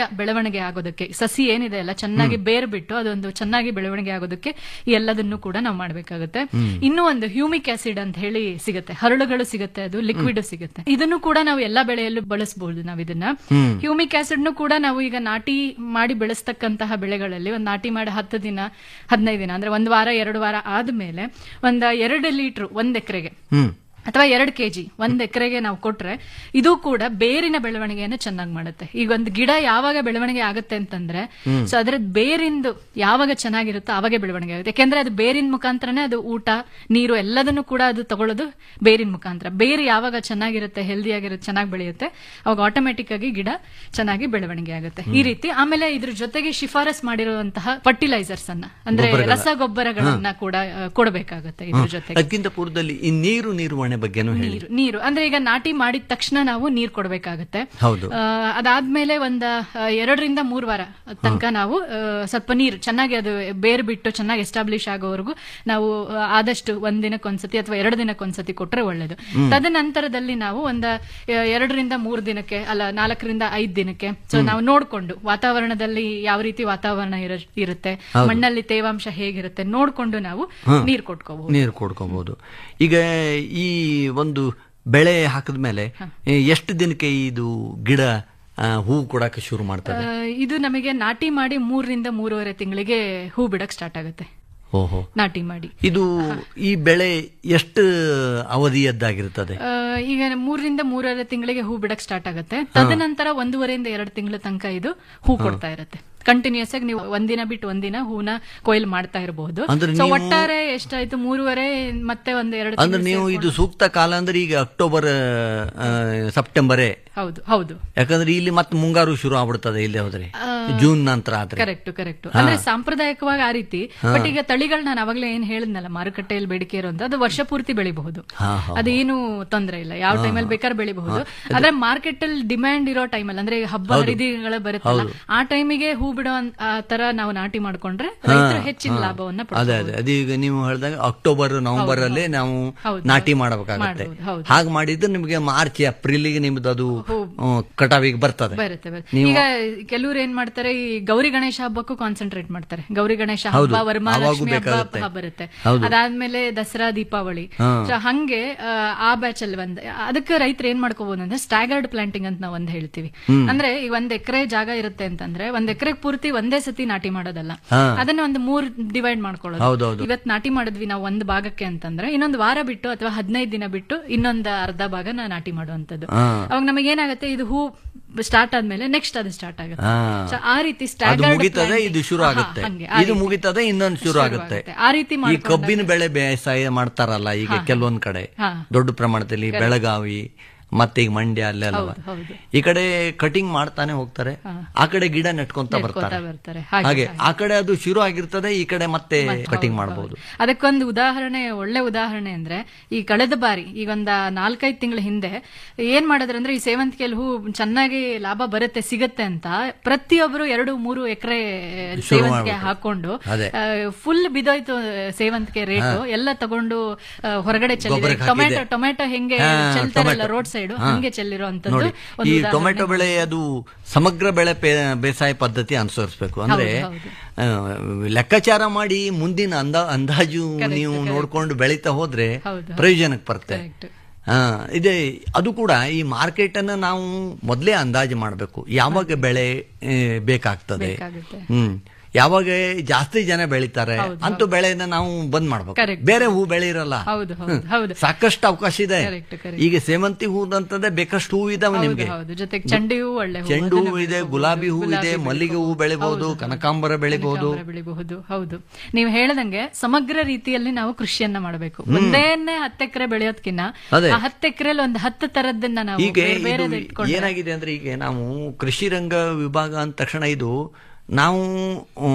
K: ಬೆಳವಣಿಗೆ ಆಗೋದಕ್ಕೆ ಸಸಿ ಏನಿದೆ ಅಲ್ಲ ಚೆನ್ನಾಗಿ ಬೇರ್ ಬಿಟ್ಟು ಅದೊಂದು ಚೆನ್ನಾಗಿ ಬೆಳವಣಿಗೆ ಆಗೋದಕ್ಕೆ ಈ ಎಲ್ಲದನ್ನು ಕೂಡ ನಾವು ಮಾಡ್ಬೇಕಾಗುತ್ತೆ ಇನ್ನೂ ಒಂದು ಹ್ಯೂಮಿಕ್ ಆಸಿಡ್ ಅಂತ ಹೇಳಿ ಸಿಗುತ್ತೆ ಹರಳುಗಳು ಸಿಗುತ್ತೆ ಅದು ಲಿಕ್ವಿಡ್ ಸಿಗುತ್ತೆ ಇದನ್ನು ಕೂಡ ನಾವು ಎಲ್ಲಾ ಬೆಳೆಯಲ್ಲೂ ಬಳಸಬಹುದು ನಾವು ಇದನ್ನ ಹ್ಯೂಮಿಕ್ ಆಸಿಡ್ ನು ಕೂಡ ನಾವು ಈಗ ನಾಟಿ ಮಾಡಿ ಬೆಳೆಸ್ತಕ್ಕಂತಹ ಬೆಳೆಗಳಲ್ಲಿ ಒಂದು ನಾಟಿ ಮಾಡಿ ಹತ್ತು ದಿನ ಹದಿನೈದು ದಿನ ಅಂದ್ರೆ ಒಂದ್ ವಾರ ಎರಡು ವಾರ ಆದ್ಮೇಲೆ ಒಂದ್ ಎರಡು ಲೀಟರ್ ಒಂದ್ ಎಕರೆಗೆ
J: ಹ್ಮ್
K: ಅಥವಾ ಎರಡು ಕೆಜಿ ಒಂದ್ ಎಕರೆಗೆ ನಾವು ಕೊಟ್ರೆ ಇದು ಕೂಡ ಬೇರಿನ ಬೆಳವಣಿಗೆಯನ್ನು ಚೆನ್ನಾಗಿ ಮಾಡುತ್ತೆ ಈಗ ಒಂದು ಗಿಡ ಯಾವಾಗ ಬೆಳವಣಿಗೆ ಆಗುತ್ತೆ ಅಂತಂದ್ರೆ ಸೊ ಅದ್ರ ಬೇರಿಂದು ಯಾವಾಗ ಚೆನ್ನಾಗಿರುತ್ತೋ ಅವಾಗೆ ಬೆಳವಣಿಗೆ ಆಗುತ್ತೆ ಯಾಕೆಂದ್ರೆ ಅದು ಬೇರಿನ ಮುಖಾಂತರನೇ ಅದು ಊಟ ನೀರು ಎಲ್ಲದನ್ನು ಕೂಡ ಅದು ತಗೊಳ್ಳೋದು ಬೇರಿನ ಮುಖಾಂತರ ಬೇರು ಯಾವಾಗ ಚೆನ್ನಾಗಿರುತ್ತೆ ಹೆಲ್ದಿ ಆಗಿರುತ್ತೆ ಚೆನ್ನಾಗಿ ಬೆಳೆಯುತ್ತೆ ಅವಾಗ ಆಟೋಮೆಟಿಕ್ ಆಗಿ ಗಿಡ ಚೆನ್ನಾಗಿ ಬೆಳವಣಿಗೆ ಆಗುತ್ತೆ ಈ ರೀತಿ ಆಮೇಲೆ ಇದ್ರ ಜೊತೆಗೆ ಶಿಫಾರಸ್ ಮಾಡಿರುವಂತಹ ಫರ್ಟಿಲೈಸರ್ಸ್ ಅನ್ನ ಅಂದ್ರೆ ರಸಗೊಬ್ಬರಗಳನ್ನ ಕೂಡ ಆ, ಕೊಡಬೇಕಾಗುತ್ತೆ ಇದ್ರ ಜೊತೆಗೆ
J: ಅದಕ್ಕಿಂತ ಪೂರ್ವದಲ್ಲಿ ಈ ನೀರು ನಿರ್ವಹಣೆ ಬಗ್ಗೆನೂ ಹೇಳಿ
K: ನೀರು ನೀರು ಅಂದ್ರೆ ಈಗ ನಾಟಿ ಮಾಡಿದ ತಕ್ಷಣ ನಾವು ನೀರು ಕೊಡಬೇಕಾಗತ್ತೆ
J: ಹೌದು
K: ಆ, ಅದಾದ್ಮೇಲೆ ಒಂದ ಆ, ಎರಡರಿಂದ ಮೂರು ವಾರ ತನಕ ನಾವು ಆ, ಸ್ವಲ್ಪ ನೀರು ಚೆನ್ನಾಗಿ ಅದು ಬೇರ್ ಬಿಟ್ಟು ಚೆನ್ನಾಗಿ ಎಸ್ಟಾಬ್ಲಿಷ್ ಆಗೋವರೆಗೂ ನಾವು ಆ, ಆದಷ್ಟು ಒಂದ್ ದಿನಕ್ಕೊಂದ್ಸತಿ ಅಥವಾ ಎರಡು ದಿನಕ್ಕೊಂದ್ಸತಿ ಕೊಟ್ರೆ ಒಳ್ಳೇದು ತದನಂತರದಲ್ಲಿ ನಾವು ಒಂದ ಆ, ಎರಡರಿಂದ ಮೂರು ದಿನಕ್ಕೆ ಅಲ್ಲ ನಾಲ್ಕರಿಂದ ಐದ್ ದಿನಕ್ಕೆ ಸೊ ನಾವು ನೋಡ್ಕೊಂಡು ವಾತಾವರಣದಲ್ಲಿ ಯಾವ ರೀತಿ ವಾತಾವರಣ ಇರ- ಇರುತ್ತೆ ಮಣ್ಣಲ್ಲಿ ತೇವಾಂಶ ಹೇಗಿರುತ್ತೆ ನೋಡ್ಕೊಂಡು ನಾವು ನೀರು ಕೊಟ್ಕೋಬಹುದು
J: ನೀರು ಕೊಡ್ಕೋಬಹುದು ಈಗ ಈ ಒಂದು ಬೆಳೆ ಹಾಕಿದ ಮೇಲೆ ಎಷ್ಟು ದಿನಕ್ಕೆ ಇದು ಗಿಡ ಆ, ಹೂ ಕೊಡಕ್ಕೆ ಶುರು ಮಾಡ್ತದೆ
K: ಆ, ಇದು ನಮಗೆ ನಾಟಿ ಮಾಡಿ ಮೂರರಿಂದ ಮೂರುವರೆ ತಿಂಗಳಿಗೆ ಹೂ ಬಿಡಕ್ ಸ್ಟಾರ್ಟ್ ಆಗುತ್ತೆ
J: ಓಹೋ
K: ನಾಟಿ ಮಾಡಿ
J: ಇದು ಈ ಬೆಳೆ ಎಷ್ಟು ಅವಧಿಯದ್ದಾಗಿರ್ತದೆ
K: ಆ, ಈಗ ಮೂರರಿಂದ ಮೂರುವರೆ ತಿಂಗಳಿಗೆ ಹೂ ಬಿಡಕ್ ಸ್ಟಾರ್ಟ್ ಆಗುತ್ತೆ ತದನಂತರ ಒಂದೂವರೆಯಿಂದ ಎರಡು ತಿಂಗಳ ತನಕ ಇದು ಹೂ ಕೊಡ್ತಾ ಇರುತ್ತೆ ಕಂಟಿನ್ಯೂಸ್ ಆಗಿ ನೀವು ಒಂದಿನ ಬಿಟ್ಟು ಒಂದಿನ ಹೂನ ಕೊಯ್ಲು ಮಾಡ್ತಾ ಇರಬಹುದು
J: ಅಂದ್ರೆ
K: ಸೊ
J: ನೀವು-
K: ಒಟ್ಟಾರೆ ಎಷ್ಟಾಯ್ತು ಮೂರುವರೆ ಮತ್ತೆ ಒಂದ್ ಎರಡು
J: ಅಂದ್ರೆ
K: ತಿಂಗಳು
J: ನೀವು
K: ಸೇರ್ಕೊಂಡು-
J: ಇದು ಸೂಕ್ತ ಕಾಲ ಅಂದ್ರೆ ಈಗ ಅಕ್ಟೋಬರ್ ಆ, ಸೆಪ್ಟೆಂಬರೇ
K: ಹೌದು ಹೌದು
J: ಯಾಕಂದ್ರೆ ಇಲ್ಲಿ ಮತ್ತೆ ಮುಂಗಾರು ಶುರು ಆಗ್ಬಿಡ್ತದೆ ಇಲ್ಲಿ ಹೋದ್ರೆ ಜೂನ್ ನಂತರ ಆದ್ರೆ
K: ಕರೆಕ್ಟ್ ಕರೆಕ್ಟ್ ಅಂದ್ರೆ ಸಾಂಪ್ರದಾಯಿಕವಾಗಿ ಆ ರೀತಿ ಬಟ್ ಈಗ ತಳಿಗಳು ನಾನು ಅವಾಗಲೇ ಏನ್ ಹೇಳಿದ್ನಲ್ಲ ಮಾರುಕಟ್ಟೆಯಲ್ಲಿ ಬೇಡಿಕೆ ಇರುವಂತ ಅದು ವರ್ಷ ಪೂರ್ತಿ ಬೆಳಿಬಹುದು
J: ಹಾ, ಹಾ,
K: ಅದೇನು ತೊಂದರೆ ಇಲ್ಲ ಯಾವ ಟೈಮಲ್ಲಿ ಬೇಕಾದ್ರೆ ಬೆಳಿಬಹುದು ಆದ್ರೆ ಮಾರ್ಕೆಟ್ ಅಲ್ಲಿ ಡಿಮ್ಯಾಂಡ್ ಇರೋ ಟೈಮಲ್ಲಿ ಅಂದ್ರೆ ಈಗ ಹಬ್ಬ ಹರಿದಿಗಳು ಬರುತ್ತಲ್ಲ ಆ ಟೈಮಿಗೆ ಹೂ ಬಿಡೋ ಅನ್- ಆ ತರ ನಾವು ನಾಟಿ ಮಾಡ್ಕೊಂಡ್ರೆ ರೈತರು ಹೆಚ್ಚಿನ ಲಾಭವನ್ನ
J: ಅದೇ
K: ಪಡ್ಕೋಬಹುದು.
J: ಅದೇ ಅದೀಗ ನೀವು ಹೇಳಿದಾಗ ಅಕ್ಟೋಬರ್ ನವೆಂಬರ್ ಅಲ್ಲೇ ನಾವು
K: ಹೌದು,
J: ನಾಟಿ
K: ಹೌದು.
J: ಮಾಡಬೇಕಾಗತ್ತೆ
K: ಮಾಡ್ಬೋದು, ಹೌದು.
J: ಹಾಗೆ ಮಾಡಿದ್ರೆ ನಿಮಗೆ ಮಾರ್ಚ್ ಏಪ್ರಿಲ್ಗೆ ನಿಮ್ದು ಅದು ಹ್ಮ್, ಕಟಾವಿಗೆ ಬರ್ತದೆ
K: ಬರುತ್ತೆ ಬರುತ್ತೆ ಈಗ ಕೆಲವರು ಏನ್ ಮಾಡ್ತಾರೆ ಈ ಗೌರಿ ಗಣೇಶ ಹಬ್ಬಕ್ಕೂ ಕಾನ್ಸಂಟ್ರೇಟ್ ಮಾಡ್ತಾರೆ ಗೌರಿ ಗಣೇಶ
J: ಹೌದು,
K: ಹಬ್ಬ ವರಮಹಾಲಕ್ಷ್ಮಿ
J: ಆವಾಗೂ
K: ಹಬ್ಬ
J: ಬೇಕಾಗುತ್ತೆ.
K: ಹಬ್ಬ ಬರುತ್ತೆ
J: ಹೌದು.
K: ಅದಾದ್ಮೇಲೆ ದಸರಾ ದೀಪಾವಳಿ
J: ಹಾ.
K: So ಹಂಗೆ ಆ, ಆ ಬ್ಯಾಚ್ ಅಲ್ಲಿ ಒಂದ್ ಅದಕ್ಕೆ ರೈತರು ಏನ್ ಮಾಡ್ಕೋಬಹುದು ಅಂದ್ರೆ ಸ್ಟ್ಯಾಗರ್ಡ್ ಪ್ಲಾಂಟಿಂಗ್ ಅಂತ ನಾವು ಒಂದ್ ಹೇಳ್ತೀವಿ ಅಂದ್ರೆ ಈಗ ಒಂದ್ ಎಕರೆ ಜಾಗ ಇರುತ್ತೆ ಅಂತಂದ್ರೆ ಒಂದ್ ಎಕರೆ ಪೂರ್ತಿ ಒಂದೇ ಸತಿ ನಾಟಿ ಮಾಡೋದಲ್ಲ
J: ಹಾ.
K: ಅದನ್ನ ಒಂದು ಮೂರ್ ಡಿವೈಡ್ ಮಾಡ್ಕೊಳ್ಳೋದು
J: ಹೌದೌದು.
K: ಇವತ್ ನಾಟಿ ಮಾಡಿದ್ವಿ ನಾವು ಒಂದ್ ಭಾಗಕ್ಕೆ ಅಂತಂದ್ರೆ ಇನ್ನೊಂದು ವಾರ ಬಿಟ್ಟು ಅಥವಾ ಹದಿನೈದು ದಿನ ಬಿಟ್ಟು ಇನ್ನೊಂದು ಅರ್ಧ ಭಾಗ ನಾ ನಾಟಿ ಮಾಡುವಂತದ್ದು
J: ಹಾ.
K: ಅವಾಗ ನಮಗೆ ಏನಾಗುತ್ತೆ ಇದು ಹೂ ಸ್ಟಾರ್ಟ್ ಆದ್ಮೇಲೆ ನೆಕ್ಸ್ಟ್ ಅದು ಸ್ಟಾರ್ಟ್ ಆಗುತ್ತೆ
J: ಹಾ.
K: So, ಆ ರೀತಿ
J: ಅದು
K: staggered
J: ಮುಗಿತದೆ
K: planting.
J: ಇದು ಶುರು
K: ಹಾ,
J: ಆಗುತ್ತೆ
K: ಹಂಗೆ, ಆ
J: ಇದು
K: ರೀತಿ.
J: ಮುಗಿತದೆ ಇನ್ನೊಂದು ಶುರು
K: ಶುರು
J: ಆಗುತ್ತೆ
K: ಆಗುತ್ತೆ. ಆ ರೀತಿ
J: ಈ
K: ಮಾಡ್ಕೊಂಡಾಗ-
J: ಕಬ್ಬಿನ ಬೆಳೆ ಬೇಸಾಯ ಮಾಡ್ತಾರಲ್ಲ ಈಗ ಕೆಲವೊಂದ್ ಕಡೆ
K: ಹಾ.
J: ದೊಡ್ಡ ಪ್ರಮಾಣದಲ್ಲಿ ಬೆಳಗಾವಿ ಮತ್ತೆ ಈಗ ಮಂಡ್ಯ ಅಲ್ಲೆಲ್ಲ
K: ಹೌದು, ಹೌದು.
J: ಈ ಕಡೆ ಕಟಿಂಗ್ ಮಾಡ್ತಾನೆ ಹೋಗ್ತಾರೆ ಆ ಕಡೆ ಗಿಡ ನೆಟ್ಕೊಂತ
K: ನೆಟ್ಕೊಂತ
J: ಬರ್ತಾರೆ
K: ಬರ್ತಾರೆ. ಹಾಗೆ,
J: ಹಾಗೆ
K: ಹಾಗೆ.
J: ಆ ಕಡೆ ಅದು ಶುರು ಆಗಿರ್ತದೆ ಈ ಕಡೆ ಮತ್ತೆ ಕಟಿಂಗ್ ಮಾಡಬಹುದು
K: ಅದಕ್ಕೊಂದು ಉದಾಹರಣೆ ಒಳ್ಳೆ ಉದಾಹರಣೆ ಅಂದ್ರೆ ಈ ಕಳೆದ ಬಾರಿ ಈಗ ಒಂದ ನಾಲ್ಕೈದು ತಿಂಗಳ ಹಿಂದೆ ಏನ್ ಮಾಡಿದ್ರೆ ಅಂದ್ರೆ ಈ ಸೇವಂತಿಗೆಯಲ್ಲಿ ಹೂ ಚೆನ್ನಾಗಿ ಲಾಭ ಬರುತ್ತೆ ಸಿಗತ್ತೆ ಅಂತ ಪ್ರತಿಯೊಬ್ಬರು ಎರಡು ಮೂರು ಎಕರೆ ಸೇವಂತಿಗೆ
J: ಮಾಡ್ಬಿಟ್ರು.
K: ಹಾಕೊಂಡು
J: ಅದೇ.
K: ಫುಲ್ ಬಿದೋಯ್ತು ಸೇವಂತಿಗೆ ರೇಟು ಎಲ್ಲ ತಗೊಂಡು ಆ, ಹೊರಗಡೆ ಚೆಲ್ಲಿದೆ
J: ಗೊಬ್ಬರಕ್ಕೆ
K: ಟೊಮೆಟೊ
J: ಹಾಕಿದೆ.
K: ಟೊಮೆಟೊ ಹೆಂಗೆ
J: ಹಾ,
K: ಚೆಲ್ತಾರಲ್ಲ
J: ಟೊಮೆಟೊ.
K: ರೋಡ್ ಸೈಡ್
J: ಹಾ.
K: ಹಂಗೆ ಚೆಲ್ಲಿರುವಂತದ್ದು
J: ನೋಡಿ
K: ಒಂದು
J: ಈ
K: ಉದಾಹರಣೆ.
J: ಟೊಮೆಟೊ ಬೆಳೆ ಅದು ಸಮಗ್ರ ಬೆಳೆ ಪೇ- ಬೇಸಾಯ ಪದ್ಧತಿ ಅನುಸರಿಸಬೇಕು ಅಂದ್ರೆ
K: ಹೌದು,
J: ಆ, ಲೆಕ್ಕಾಚಾರ ಮಾಡಿ ಮುಂದಿನ ಅಂದ ಅಂದಾಜು ನೀವು ನೋಡ್ಕೊಂಡು ಬೆಳೀತಾ ಹೋದ್ರೆ
K: ಹೌದು.
J: ಪ್ರಯೋಜನಕ್ಕೆ ಬರುತ್ತೆ
K: Correct.
J: ಆ, ಇದೆ ಅದು ಕೂಡ ಈ ಮಾರ್ಕೆಟ್ ಅನ್ನ ನಾವು ಮೊದಲೇ ಅಂದಾಜು ಮಾಡಬೇಕು ಯಾವಾಗ ಬೆಳೆ ಆ, ಬೇಕಾಗ್ತದೆ
K: ಬೇಕಾಗುತ್ತೆ.
J: ಹ್ಮ್ ಯಾವಾಗ ಜಾಸ್ತಿ ಜನ ಬೆಳಿತಾರೆ ಅಂತೂ ಬೆಳೆನ ನಾವು ಬಂದ್ ಮಾಡ್ಬೇಕು
K: Correct.
J: ಬೇರೆ ಹೂ ಬೆಳೆಯಿರಲ್ಲ
K: ಹೌದು ಹೌದು ಹೌದು
J: ಸಾಕಷ್ಟು ಅವಕಾಶ ಇದೆ
K: Correct, correct.
J: ಈಗ ಸೇವಂತಿ ಹೂ ಅಂತಂದ್ರೆ ಬೇಕಷ್ಟು ಹೂ ಇದಾವೆ
K: ಹೌದು
J: ನಿಮ್ಗೆ
K: ಹೌದು ಜೊತೆಗೆ ಚಂಡಿ ಹೂ ಒಳ್ಳೆ ಹೂ
J: ಚೆಂಡು
K: ಅದನ್ನ
J: ಹೂ ಇದೆ
K: ಬೆಳ್ಕೋಬಹುದು.
J: ಗುಲಾಬಿ ಹೂ ಇದೆ
K: ಗುಲಾಬಿ
J: ಮಲ್ಲಿಗೆ ಹೂ ಬೆಳಿಬಹುದು
K: ಹೌದು,
J: ಕನಕಾಂಬರ ಬೆಳಿಬಹುದು
K: ಕನಕಾಂಬರ ಬೆಳಿಬಹುದು ಹೌದು ನೀವು ಹೇಳದಂಗೆ ಸಮಗ್ರ ರೀತಿಯಲ್ಲಿ ನಾವು ಕೃಷಿಯನ್ನ ಮಾಡಬೇಕು ಒಂದೇನೆ ಹತ್ತು ಎಕರೆ ಬೆಳೆಯೋದ್ಕಿನ್ನ
J: ಅದೇ.
K: ಆ ಹತ್ತು ಎಕರೆಲಿ ಒಂದು ಹತ್ತು ತರದನ್ನ ನಾವು
J: ಈಗ
K: ಬೇರೆ ಬೇರೆದ್
J: ಇದು
K: ಇಟ್ಕೊಂಡ್ರೆ
J: ಏನಾಗಿದೆ ಅಂದ್ರೆ ಈಗ ನಾವು ಕೃಷಿ ರಂಗ ವಿಭಾಗ ಅಂದ ತಕ್ಷಣ ಇದು ನಾವು ಆ,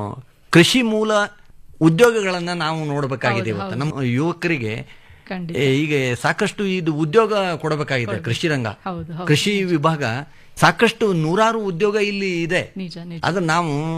J: ಕೃಷಿ ಮೂಲ ಉದ್ಯೋಗಗಳನ್ನ ನಾವು ನೋಡ್ಬೇಕಾಗಿದೆ ಇವತ್ತು ನಮ್ಮ ಯುವಕರಿಗೆ
K: ಖಂಡಿತ
J: ಏ, ಈಗ ಸಾಕಷ್ಟು ಇದು ಉದ್ಯೋಗ ಕೊಡಬೇಕಾಗಿದೆ ಕೃಷಿ ರಂಗ
K: ಹೌದು, ಹೌದು.
J: ಕೃಷಿ ವಿಭಾಗ ಸಾಕಷ್ಟು ನೂರಾರು ಉದ್ಯೋಗ ಇಲ್ಲಿ ಇದೆ
K: ನಿಜ ನಿಜ
J: ಅದು ನಾವು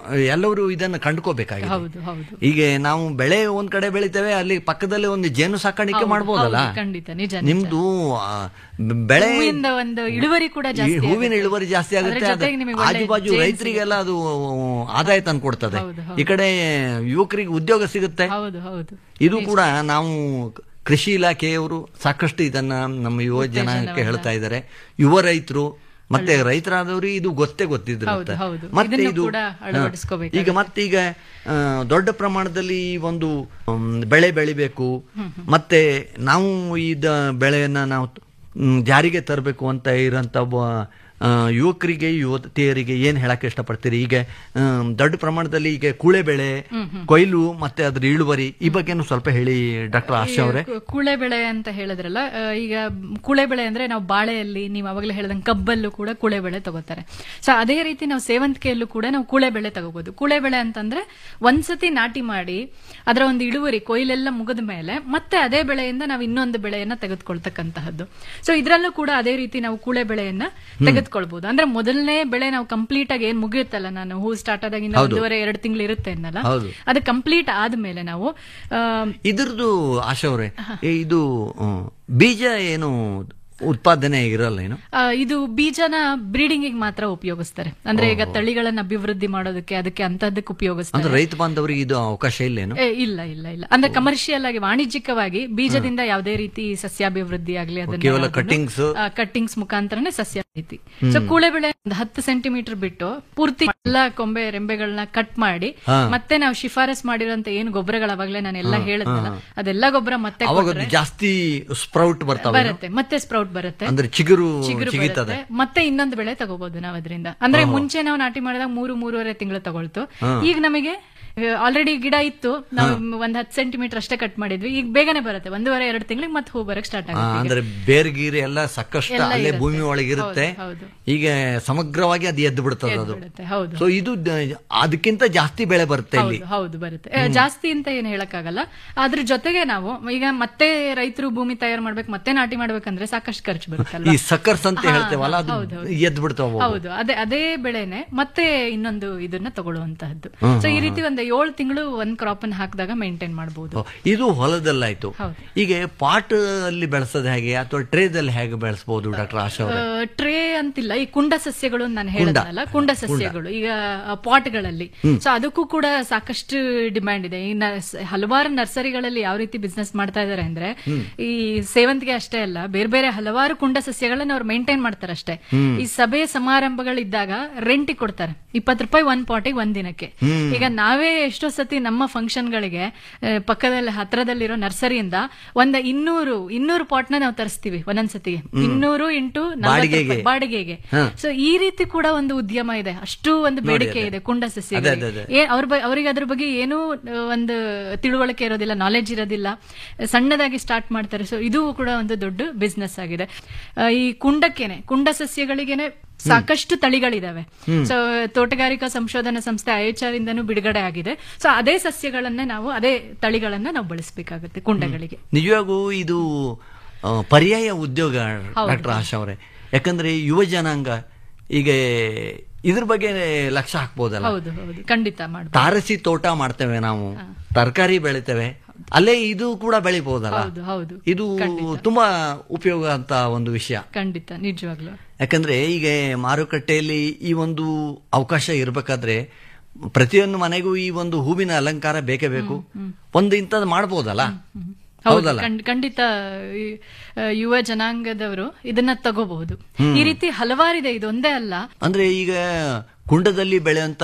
J: ಎಲ್ಲರೂ ಇದನ್ನು ಕಂಡುಕೋಬೇಕಾಗಿದೆ
K: ಹೌದು ಹೌದು
J: ಈಗ ನಾವು ಬೆಳೆ ಒಂದ್ ಕಡೆ ಬೆಳಿತೇವೆ ಅಲ್ಲಿ ಪಕ್ಕದಲ್ಲಿ ಒಂದು ಜೇನು ಸಾಕಾಣಿಕೆ
K: ಹೌದು,
J: ಮಾಡ್ಬೋದಲ್ಲ
K: ಹೌದು, ಖಂಡಿತ, ನಿಜ, ನಿಜ.
J: ನಿಮ್ದು ಆ, ಬೆಳೆ
K: ಹೂವಿಂದ ಒಂದು ಇಳುವರಿ ಕೂಡ
J: ಈ
K: ಜಾಸ್ತಿ
J: ಹೂವಿನ
K: ಆಗುತ್ತೆ.
J: ಇಳುವರಿ ಜಾಸ್ತಿ
K: ಅದ್ರ
J: ಆಗುತ್ತೆ ಅದು
K: ಜೊತೆಗೆ ನಿಮಗೆ ಒಳ್ಳೆ
J: ಆಜುಬಾಜು
K: ಜೇನ್
J: ರೈತರಿಗೆಲ್ಲ ಅದು ಆದಾಯ ತಂದು ಕೊಡ್ತದೆ
K: ಹೌದು,
J: ಈ ಕಡೆ ಯುವಕರಿಗೆ ಉದ್ಯೋಗ ಸಿಗುತ್ತೆ
K: ಹೌದು ಹೌದು
J: ಇದು ಕೂಡ ನಾವು ಕೃಷಿ ಇಲಾಖೆಯವರು ಸಾಕಷ್ಟು ಇದನ್ನ ನಮ್ಮ ಯುವ ಜನಾಂಗಕ್ಕೆ ಹೇಳ್ತಾ ಇದ್ದಾರೆ ಯುವ ರೈತರು ಮತ್ತೆ ರೈತರಾದವರು ಇದು ಗೊತ್ತೇ ಗೊತ್ತಿದ್ರು
K: ಹೌದು, ಹೌದು.
J: ಮತ್ತೆ
K: ಇದನ್ನು
J: ಇದು
K: ಕೂಡ
J: ಹಾ,
K: ಅಳವಡಿಸ್ಕೋಬೇಕಾಗುತ್ತೆ.
J: ಈಗ ಮತ್ತೀಗ ಆ, ದೊಡ್ಡ ಪ್ರಮಾಣದಲ್ಲಿ ಈ ಒಂದು ಮ್, ಬೆಳೆ ಬೆಳಿಬೇಕು ಮತ್ತೆ ನಾವು ಇದ ಬೆಳೆಯನ್ನ ನಾವು ಮ್, ಜಾರಿಗೆ ತರಬೇಕು ಅಂತ ಇರೋಂಥ ಒಬ್ಬ ಆ, ಯುವಕರಿಗೆ ಯುವತಿಯರಿಗೆ ಏನ್ ಹೇಳಕ್ ಇಷ್ಟಪಡ್ತೀರಿ ಈಗ ಆಮ್, ದೊಡ್ಡ ಪ್ರಮಾಣದಲ್ಲಿ ಈಗ ಕೂಳೆ ಬೆಳೆ ಕೊಯ್ಲು ಮತ್ತೆ ಅದ್ರ ಇಳುವರಿ ಈ ಬಗ್ಗೆನೂ ಸ್ವಲ್ಪ ಹೇಳಿ ಡಾಕ್ಟರ್ ಆಶಾ ಅವರೇ
K: ಕು- ಕೂಳೆ ಬೆಳೆ ಅಂತ ಹೇಳಿದ್ರಲ್ಲ ಆ, ಈಗ ಕೂಳೆ ಬೆಳೆ ಅಂದ್ರೆ ನಾವು ಬಾಳೆಯಲ್ಲಿ ನೀವು ಅವಾಗಲೇ ಹೇಳ್ದಂಗೆ ಕಬ್ಬಲ್ಲೂ ಕೂಡ ಕೂಳೆ ಬೆಳೆ ತಗೋತಾರೆ ಸೊ ಅದೇ ರೀತಿ ನಾವು ಸೇವಂತಿಗೆಯಲ್ಲೂ ಕೂಡ ನಾವು ಕೂಳೆ ಬೆಳೆ ತಗೋಬಹುದು ಕೂಳೆ ಬೆಳೆ ಅಂತಂದ್ರೆ ಒಂದ್ಸತಿ ನಾಟಿ ಮಾಡಿ ಅದರ ಒಂದು ಇಳುವರಿ ಕೊಯ್ಲೆಲ್ಲ ಮುಗಿದ ಮೇಲೆ ಮತ್ತೆ ಅದೇ ಬೆಳೆಯಿಂದ ನಾವು ಇನ್ನೊಂದು ಬೆಳೆಯನ್ನ ತೆಗೆದುಕೊಳ್ತಕ್ಕಂತಹದ್ದು ಸೊ ಇದರಲ್ಲೂ ಕೂಡ ಅದೇ ರೀತಿ ನಾವು ಕೂಳೆ ಬೆಳೆಯನ್ನ ತೆಗೆದುಕೊಳ್ಬಹುದು ಅಂದ್ರೆ ಮೊದಲನೇ ಬೆಳೆ ನಾವು ಕಂಪ್ಲೀಟ್ ಆಗಿ ಏನ್ ಮುಗಿಯುತ್ತಲ್ಲ ನಾನು ಹೂ ಸ್ಟಾರ್ಟ್ ಆದಾಗಿಂದ
J: ಹೌದು.
K: ಒಂದೂವರೆ ಎರಡು ತಿಂಗಳು ಇರುತ್ತೆ ಅನ್ನಲ್ಲ
J: ಹೌದು.
K: ಅದು ಕಂಪ್ಲೀಟ್ ಆದ್ಮೇಲೆ ನಾವು ಆ,
J: ಇದ್ರದ್ದು ಆಶಾ ಅವರೇ ಇದು ಹ್ಮ್, ಬೀಜ ಏನು ಉತ್ಪಾದನೆ ಇರಲ್ಲ ಏನು
K: ಆ, ಇದು ಬೀಜನ ಬ್ರೀಡಿಂಗ್ ಮಾತ್ರ ಉಪಯೋಗಿಸ್ತಾರೆ ಅಂದ್ರೆ ಈಗ ತಳಿಗಳನ್ನ ಅಭಿವೃದ್ಧಿ ಮಾಡೋದಕ್ಕೆ ಅದಕ್ಕೆ ಅಂತದಕ್ಕೆ
J: ಅಂದ್ರೆ
K: ಉಪಯೋಗಿಸ್ತಾರೆ
J: ರೈತ ಬಾಂಧವರಿಗೆ ಇದು ಅವಕಾಶ ಇಲ್ಲೇನು
K: ಏ, ಇಲ್ಲ ಇಲ್ಲ ಇಲ್ಲ ಅಂದ್ರೆ ಕಮರ್ಷಿಯಲ್ ಆಗಿ ವಾಣಿಜ್ಯಿಕವಾಗಿ ಬೀಜದಿಂದ ಯಾವುದೇ ರೀತಿ ಸಸ್ಯಾಭಿವೃದ್ಧಿ ಆಗ್ಲಿ
J: ಕೇವಲ cuttings?
K: ಕಟ್ಟಿಂಗ್ಸ್ ಮುಖಾಂತರನೇ ಸಸ್ಯ ರೀತಿ ಸೊ ಕೂಳೆ ಬೆಳೆ ಒಂದು ಹತ್ತು ಸೆಂಟಿಮೀಟರ್ ಬಿಟ್ಟು ಪೂರ್ತಿ ಎಲ್ಲ ಕೊಂಬೆ ರೆಂಬೆಗಳನ್ನ ಕಟ್ ಮಾಡಿ
J: ಹಾ.
K: ಮತ್ತೆ ನಾವು ಶಿಫಾರಸ್ ಮಾಡಿರೋಂತ ಏನು ಗೊಬ್ಬರಗಳು ಅವಾಗಲೇ ನಾನು ಎಲ್ಲ ಹೇಳಿದ್ನಲ್ಲ ಅದೆಲ್ಲ ಗೊಬ್ಬರ ಮತ್ತೆ
J: ಅವಾಗ
K: ಕೊಟ್ರೆ
J: ಅದು ಜಾಸ್ತಿ ಸ್ಪ್ರೌಟ್ ಬರ್ತಾವೆ
K: ಬರುತ್ತೆ ಮತ್ತೆ ಸ್ಪ್ರೌಟ್ ಬರುತ್ತೆ
J: ಅಂದ್ರೆ ಚಿಗುರು
K: ಚಿಗುರು
J: ಚಿಗಿತದೆ
K: ಬರುತ್ತೆ. ಮತ್ತೆ ಇನ್ನೊಂದು ಬೆಳೆ ತಗೋಬಹುದು ನಾವು ಅದರಿಂದ ಅಂದ್ರೆ ಮುಂಚೆ ನಾವು ನಾಟಿ ಮಾಡಿದಾಗ ಮೂರು ಮೂರುವರೆ ತಿಂಗಳು ತಗೊಳ್ತು ಈಗ ನಮಗೆ ಆಲ್ರೆಡಿ ಗಿಡ ಇತ್ತು ನಾವು ಒಂದ್ ಹತ್ತು ಸೆಂಟಿಮೀಟರ್ ಅಷ್ಟೇ ಕಟ್ ಮಾಡಿದ್ವಿ ಈಗ ಬೇಗನೆ ಬರುತ್ತೆ ಒಂದೂವರೆ ಎರಡು ತಿಂಗಳಿಗೆ ಮತ್ತೆ ಹೂ ಬರಕ್ ಸ್ಟಾರ್ಟ್
J: ಆ,
K: ಆಗುತ್ತೆ ಈಗ.
J: ಅಂದ್ರೆ ಬೇರೆ ಗೀರೆ ಎಲ್ಲ ಸಾಕಷ್ಟು
K: ಎಲ್ಲ
J: ಅಲ್ಲೇ
K: ಇರುತ್ತೆ.
J: ಭೂಮಿ ಒಳಗೆ ಇರುತ್ತೆ
K: ಹೌದು,
J: ಈಗ ಸಮಗ್ರವಾಗಿ ಅದು ಎದ್ದು ಬಿಡ್ತದೆ
K: ಎದ್ದು
J: ಅದು
K: ಬಿಡುತ್ತೆ, ಹೌದು.
J: ಸೊ ಇದು ದ- ಅದಕ್ಕಿಂತ ಜಾಸ್ತಿ ಬೆಳೆ ಬರುತ್ತೆ ಇಲ್ಲಿ
K: ಹೌದು ಹೌದು ಬರುತ್ತೆ ಆ, ಜಾಸ್ತಿ ಅಂತ ಏನ್ ಹೇಳಕ್ಕಾಗಲ್ಲ ಅದ್ರ ಜೊತೆಗೆ ನಾವು ಈಗ ಮತ್ತೆ ರೈತರು ಭೂಮಿ ತಯಾರು ಮಾಡ್ಬೇಕು ಮತ್ತೆ ನಾಟಿ ಮಾಡ್ಬೇಕಂದ್ರೆ ಸಾಕಷ್ಟು ಖರ್ಚು
J: ಈ
K: ಬರುತ್ತಲ್ವಾ
J: ಸಕ್ಕರ್ಸ್ ಅಂತ
K: ಹಾ,
J: ಹೇಳ್ತೇವಲ್ಲ ಅದು
K: ಹೌದು, ಹೌದು.
J: ಎದ್ದು ಬಿಡ್ತಾವ
K: ಹೌದು ಅದೇ ಅದೇ ಬೆಳೆನೆ ಮತ್ತೆ ಇನ್ನೊಂದು ಇದನ್ನ ತಗೊಳ್ಳುವಂತಹದ್ದು
J: ಹ್ಮ್,
K: ಸೊ ಈ ರೀತಿ ಒಂದು ಏಳು ತಿಂಗಳು ಒಂದ್ ಕ್ರಾಪ್ ಅನ್ನು ಹಾಕಿದಾಗ ಮೇಂಟೈನ್ ಮಾಡಬಹುದು
J: ಇದು ಹೊಲದಲ್ಲಾಯ್ತು
K: ಹೌದು.
J: ಈಗ ಪಾಟ್ ಅಲ್ಲಿ ಬೆಳೆಸೋದು ಹೇಗೆ ಅಥವಾ ಟ್ರೇದಲ್ಲಿ ಹೇಗೆ ಬೆಳೆಸಬಹುದು ಡಾಕ್ಟರ್ ಆಶಾ ಅವರೇ
K: ಟ್ರೇ ಅಂತಿಲ್ಲ ಈ ಕುಂಡ ಸಸ್ಯಗಳು ಅಂತ ನಾನು ಹೇಳಿದ್ನಲ್ಲ ಕುಂಡ ಸಸ್ಯಗಳು ಈಗ ಪಾಟ್ಗಳಲ್ಲಿ ಸೊ ಅದಕ್ಕೂ ಕೂಡ ಸಾಕಷ್ಟು ಡಿಮ್ಯಾಂಡ್ ಇದೆ ಈ ನರ್ಸ್- ಹಲವಾರು ನರ್ಸರಿಗಳಲ್ಲಿ ಯಾವ ರೀತಿ ಬಿಸ್ನೆಸ್ ಮಾಡ್ತಾ ಇದಾರೆ ಅಂದ್ರೆ ಈ ಸೇವಂತಿಗೆ ಅಷ್ಟೇ ಅಲ್ಲ ಬೇರೆ ಬೇರೆ ಹಲವಾರು ಕುಂಡ ಸಸ್ಯಗಳನ್ನ ಅವ್ರು ಮೇಂಟೈನ್ ಮಾಡ್ತಾರೆ ಅಷ್ಟೇ ಈ ಸಭೆ ಸಮಾರಂಭಗಳಿದ್ದಾಗ ರೆಂಟಿಗೆ ಕೊಡ್ತಾರೆ ಇಪ್ಪತ್ತು ರೂಪಾಯಿ ಒಂದ್ ಪಾಟಿಗೆ ಒಂದ್ ದಿನಕ್ಕೆ ಈಗ ನಾವೇ ಎಷ್ಟೋ ಸತಿ ನಮ್ಮ ಫಂಕ್ಷನ್ ಗಳಿಗೆ ಆ, ಪಕ್ಕದಲ್ಲಿ ಹತ್ರದಲ್ಲಿರೋ ನರ್ಸರಿಯಿಂದ ಒಂದ್ ಇನ್ನೂರು ಇನ್ನೂರು ಪಾಟ್ ನ ನಾವು ತರಿಸ್ತೀವಿ ಒಂದೊಂದ್ಸತಿಗೆ ಇನ್ನೂರು ಇಂಟು ನಲವತ್ತು
J: ಬಾಡಿಗೆಗೆ.
K: ರೂಪಾಯಿ ಬಾಡಿಗೆಗೆ
J: ಹಾ.
K: ಸೊ ಈ ರೀತಿ ಕೂಡ ಒಂದು ಉದ್ಯಮ ಇದೆ ಅಷ್ಟು ಒಂದು ಬೇಡಿಕೆ ಇದೆ ಕುಂಡ ಸಸ್ಯಗಳಿಗೆ
J: ಅದೇ,
K: ಏ- ಅವ್ರ ಬ- ಅವ್ರಿಗೆ ಅದ್ರ ಬಗ್ಗೆ ಏನೂ ಆ, ಒಂದು ತಿಳುವಳಿಕೆ ಇರೋದಿಲ್ಲ ನಾಲೆಜ್ ಇರೋದಿಲ್ಲ ಸಣ್ಣದಾಗಿ ಸ್ಟಾರ್ಟ್ ಮಾಡ್ತಾರೆ ಸೊ ಇದು ಕೂಡ ಒಂದು ದೊಡ್ಡ ಬಿಸ್ನೆಸ್ ಆಗಿದೆ ಆ, ಈ ಕುಂಡಕ್ಕೇನೆ ಕುಂಡ ಸಸ್ಯಗಳಿಗೇನೆ ಸಾಕಷ್ಟು ತಳಿಗಳಿದಾವೆ ಸೊ ತೋಟಗಾರಿಕಾ ಸಂಶೋಧನಾ ಸಂಸ್ಥೆ ಐಎಚ್ಆರ್ ಇಂದನೂ ಬಿಡುಗಡೆ ಆಗಿದೆ ಸೊ ಅದೇ ಸಸ್ಯಗಳನ್ನೇ ನಾವು ಅದೇ ತಳಿಗಳನ್ನ ನಾವು ಬಳಸಬೇಕಾಗುತ್ತೆ ಕುಂಡಗಳಿಗೆ
J: ನಿಜವಾಗೂ ಇದು ಆ, ಪರ್ಯಾಯ ಉದ್ಯೋಗ
K: ಹೌದು.
J: ಡಾಕ್ಟರ್ ಆಶಾ ಅವರೇ ಯಾಕಂದ್ರೆ ಯುವ ಜನಾಂಗ ಈಗ ಇದ್ರ ಬಗ್ಗೆ ಲಕ್ಷ್ಯ ಹಾಕ್ಬೋದಲ್ಲ
K: ಹೌದು ಹೌದು ಖಂಡಿತ ಮಾಡ್ಬೋದು
J: ತಾರಸಿ ತೋಟ ಮಾಡ್ತೇವೆ ನಾವು ತರಕಾರಿ ಬೆಳಿತೇವೆ ಅಲ್ಲೇ ಇದು ಕೂಡ ಬೆಳಿಬಹುದಲ್ಲ
K: ಹೌದು ಹೌದು
J: ಇದು ತುಂಬಾ ಉಪಯೋಗ ಅಂತ ಒಂದು ವಿಷಯ
K: ಖಂಡಿತ ನಿಜವಾಗ್ಲೂ
J: ಯಾಕಂದ್ರೆ ಈಗ ಮಾರುಕಟ್ಟೆಯಲ್ಲಿ ಈ ಒಂದು ಅವಕಾಶ ಇರಬೇಕಾದ್ರೆ ಪ್ರತಿಯೊಂದು ಮನೆಗೂ ಈ ಒಂದು ಹೂವಿನ ಅಲಂಕಾರ ಬೇಕೇ ಬೇಕು ಒಂದು ಇಂಥದ್ದು ಮಾಡ್ಬೋದಲ್ಲ
K: ಹೌದು
J: ಹೌದಲ್ಲ
K: ಖಂಡ್- ಖಂಡಿತ ಈ, ಆ, ಯುವ ಜನಾಂಗದವರು ಇದನ್ನ ತಗೋಬಹುದು ಈ ರೀತಿ ಹಲವಾರಿದೆ ಇದೊಂದೇ ಅಲ್ಲ
J: ಅಂದ್ರೆ ಈಗ ಕುಂಡದಲ್ಲಿ ಬೆಳೆಯುವಂತ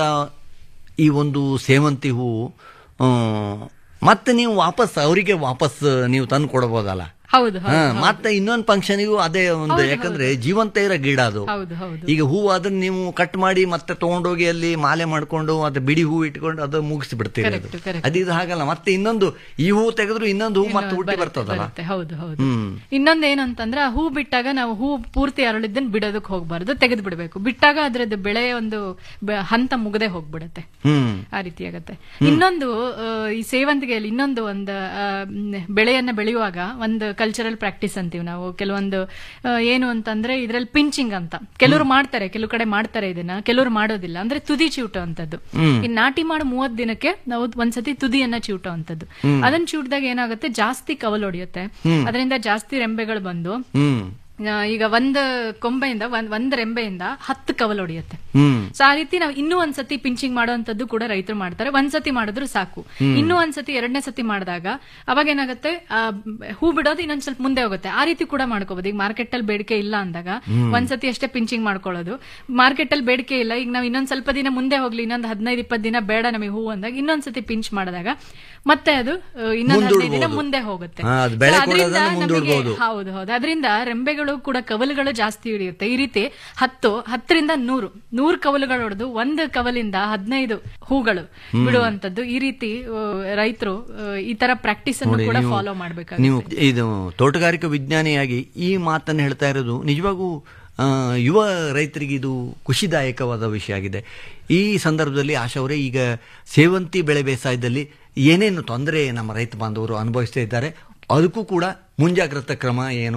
J: ಈ ಒಂದು ಸೇವಂತಿ ಹೂವು ಆ, ಮತ್ತೆ ನೀವು ವಾಪಸ್ ಅವರಿಗೆ ವಾಪಸ್ ನೀವು ತಂದು ಕೊಡಬಹುದಲ್ಲ
K: ಹೌದು
J: ಹಾ, ಮತ್ತೆ ಇನ್ನೊಂದು ಫಂಕ್ಷನಿಗೂ ಅದೇ ಒಂದು ಯಾಕಂದ್ರೆ ಜೀವಂತ ಇರೋ ಗಿಡ ಅದು
K: ಹೌದು ಹೌದು
J: ಈಗ ಹೂವು ಅದನ್ನ ನೀವು ಕಟ್ ಮಾಡಿ ಮತ್ತೆ ತಗೊಂಡೋಗಿ ಅಲ್ಲಿ ಮಾಲೆ ಮಾಡ್ಕೊಂಡು ಅದು ಬಿಡಿ ಹೂ ಇಟ್ಕೊಂಡು ಅದು ಮುಗಿಸಿ ಬಿಡ್ತೀರಿ ಅದು.
K: Correct, correct.
J: ಅದು ಇದು ಹಾಗಲ್ಲ ಮತ್ತೆ ಇನ್ನೊಂದು ಈ ಹೂ ತೆಗೆದ್ರು ಇನ್ನೊಂದು ಹೂ ಮತ್ತೆ ಹುಟ್ಟಿ ಬರ್ತದಲ್ಲ
K: ಬರುತ್ತೆ ಹೌದು ಹೌದು
J: ಹ್ಮ್
K: ಇನ್ನೊಂದು ಏನು ಅಂತಂದ್ರೆ ಆ ಹೂ ಬಿಟ್ಟಾಗ ನಾವು ಹೂ ಪೂರ್ತಿ ಅರಳಿದ್ದನ್ನ ಬಿಡೋದಕ್ಕೆ ಹೋಗ್ಬಾರ್ದು ತೆಗೆದು ಬಿಡಬೇಕು ಬಿಟ್ಟಾಗ ಅದ್ರದ್ದು ಬೆಳೆ ಒಂದು ಬ- ಹಂತ ಮುಗದೆ ಹೋಗ್ಬಿಡತ್ತೆ
J: ಹ್ಮ್
K: ಆ ರೀತಿ ಆಗತ್ತೆ ಇನ್ನೊಂದು ಆ, ಈ ಸೇವಂತಿಗೆಯಲ್ಲಿ ಇನ್ನೊಂದು ಒಂದು ಆ, ಮ್, ಬೆಳೆಯನ್ನ ಬೆಳೆಯುವಾಗ ಒಂದು ಕಲ್ಚರಲ್ ಪ್ರಾಕ್ಟೀಸ್ ಅಂತೀವಿ ನಾವು ಕೆಲವೊಂದು ಆ, ಏನು ಅಂತಂದ್ರೆ ಇದ್ರಲ್ಲಿ ಪಿಂಚಿಂಗ್ ಅಂತ ಕೆಲವರು ಮಾಡ್ತಾರೆ ಕೆಲವು ಕಡೆ ಮಾಡ್ತಾರೆ ಇದನ್ನ ಕೆಲವರು ಮಾಡೋದಿಲ್ಲ ಅಂದ್ರೆ ತುದಿ ಚಿವುಟೋ ಅಂತದ್ದು
J: ಹ್ಮ್.
K: ಈ ನಾಟಿ ಮಾಡೋ ಮೂವತ್ ದಿನಕ್ಕೆ ನಾವು ಒಂದ್ಸತಿ ತುದಿಯನ್ನ ಚಿವುಟೋ ಅಂತದ್ದು
J: ಹ್ಮ್.
K: ಅದನ್ನ ಚಿವುಟ್ದಾಗ ಏನಾಗುತ್ತೆ ಜಾಸ್ತಿ ಕವಲ್ ಹೊಡಿಯುತ್ತೆ
J: ಹ್ಮ್.
K: ಅದರಿಂದ ಜಾಸ್ತಿ ರೆಂಬೆಗಳು ಬಂದು
J: ಹ್ಮ್
K: ಆ, ಈಗ ಒಂದ್ ಕೊಂಬೆಯಿಂದ ಒಂದ್ ಒಂದ್ ರೆಂಬೆಯಿಂದ ಹತ್ತು ಕವಲ್ ಹೊಡಿಯುತ್ತೆ
J: ಹ್ಮ್
K: ಸೊ ಆ ರೀತಿ ನಾವು ಇನ್ನೂ ಒಂದ್ಸತಿ ಪಿಂಚಿಂಗ್ ಮಾಡುವಂತದ್ದು ಕೂಡ ರೈತರು ಮಾಡ್ತಾರೆ ಒಂದ್ಸತಿ ಮಾಡಿದ್ರು ಸಾಕು
J: ಹ್ಮ್.
K: ಇನ್ನೂ ಒಂದ್ಸತಿ ಎರಡನೇ ಸತಿ ಮಾಡಿದಾಗ ಅವಾಗ ಏನಾಗುತ್ತೆ ಆ, ಹೂ ಬಿಡೋದು ಇನ್ನೊಂದ್ ಸ್ವಲ್ಪ ಮುಂದೆ ಹೋಗುತ್ತೆ ಆ ರೀತಿ ಕೂಡ ಮಾಡ್ಕೋಬಹುದು ಈಗ ಮಾರ್ಕೆಟ್ ಅಲ್ಲಿ ಬೇಡಿಕೆ ಇಲ್ಲ ಅಂದಾಗ
J: ಹ್ಮ್.
K: ಒಂದ್ಸತಿ ಅಷ್ಟೇ ಪಿಂಚಿಂಗ್ ಮಾಡ್ಕೊಳ್ಳೋದು ಮಾರ್ಕೆಟ್ ಅಲ್ಲಿ ಬೇಡಿಕೆ ಇಲ್ಲ ಈಗ ನಾವು ಇನ್ನೊಂದ್ ಸ್ವಲ್ಪ ದಿನ ಮುಂದೆ ಹೋಗ್ಲಿ ಇನ್ನೊಂದ್ ಹದಿನೈದು ಇಪ್ಪತ್ತು ದಿನ ಬೇಡ ನಮಗೆ ಹೂ ಅಂದಾಗ ಇನ್ನೊಂದ್ಸತಿ ಪಿಂಚ್ ಮಾಡಿದಾಗ ಮತ್ತೆ ಅದು ಆ, ಇನ್ನೊಂದ್ ಹದಿನೈದು ದಿನ
J: ಮುಂದೂಡ್ಬೋದು.
K: ಮುಂದೆ ಹೋಗುತ್ತೆ
J: ಹಾ, ಅದು ಬೆಳೆ
K: So ಅದ್ರಿಂದ
J: ಕೊಡೋದನ್ನ
K: ನಮಗೆ-
J: ಮುಂದೂಡ್ಬೋದು.
K: ಹೌದು ಹೌದು ಅದರಿಂದ ರೆಂಬೆಗಳು ಕೂಡ ಕವಲುಗಳು ಜಾಸ್ತಿ ಹಿಡಿಯುತ್ತೆ ಈ ರೀತಿ ಹತ್ತು ಹತ್ತರಿಂದ ನೂರು ನೂರು ಕವಲುಗಳು ಹೊಡೆದು ಒಂದು ಕವಲಿಂದ ಹದಿನೈದು ಹೂಗಳು
J: ಹ್ಮ್.
K: ಬಿಡುವಂತದ್ದು ಈ ರೀತಿ ರೈತರು ಈ ತರ ಪ್ರಾಕ್ಟೀಸ್ ಅನ್ನು
J: ನೋಡಿ,
K: ಕೂಡ
J: ನೀವು-
K: ಫಾಲೋ ಮಾಡ್ಬೇಕಾಗುತ್ತೆ
J: ನೀವು ಇದು ತೋಟಗಾರಿಕಾ ವಿಜ್ಞಾನಿಯಾಗಿ ಈ ಮಾತನ್ನು ಹೇಳ್ತಾ ಇರೋದು ನಿಜವಾಗೂ ಆ, ಯುವ ರೈತರಿಗೆ ಇದು ಖುಷಿದಾಯಕವಾದ ವಿಷಯ ಆಗಿದೆ ಈ ಸಂದರ್ಭದಲ್ಲಿ ಆಶಾ ಅವರೇ ಈಗ ಸೇವಂತಿ ಬೆಳೆ ಬೇಸಾಯದಲ್ಲಿ ಏನೇನು ತೊಂದರೆ ನಮ್ಮ ರೈತ ಬಾಂಧವರು ಅನುಭವಿಸ್ತಾ ಇದ್ದಾರೆ ಅದಕ್ಕೂ ಕೂಡ ಮುಂಜಾಗ್ರತಾ ಕ್ರಮ ಏನು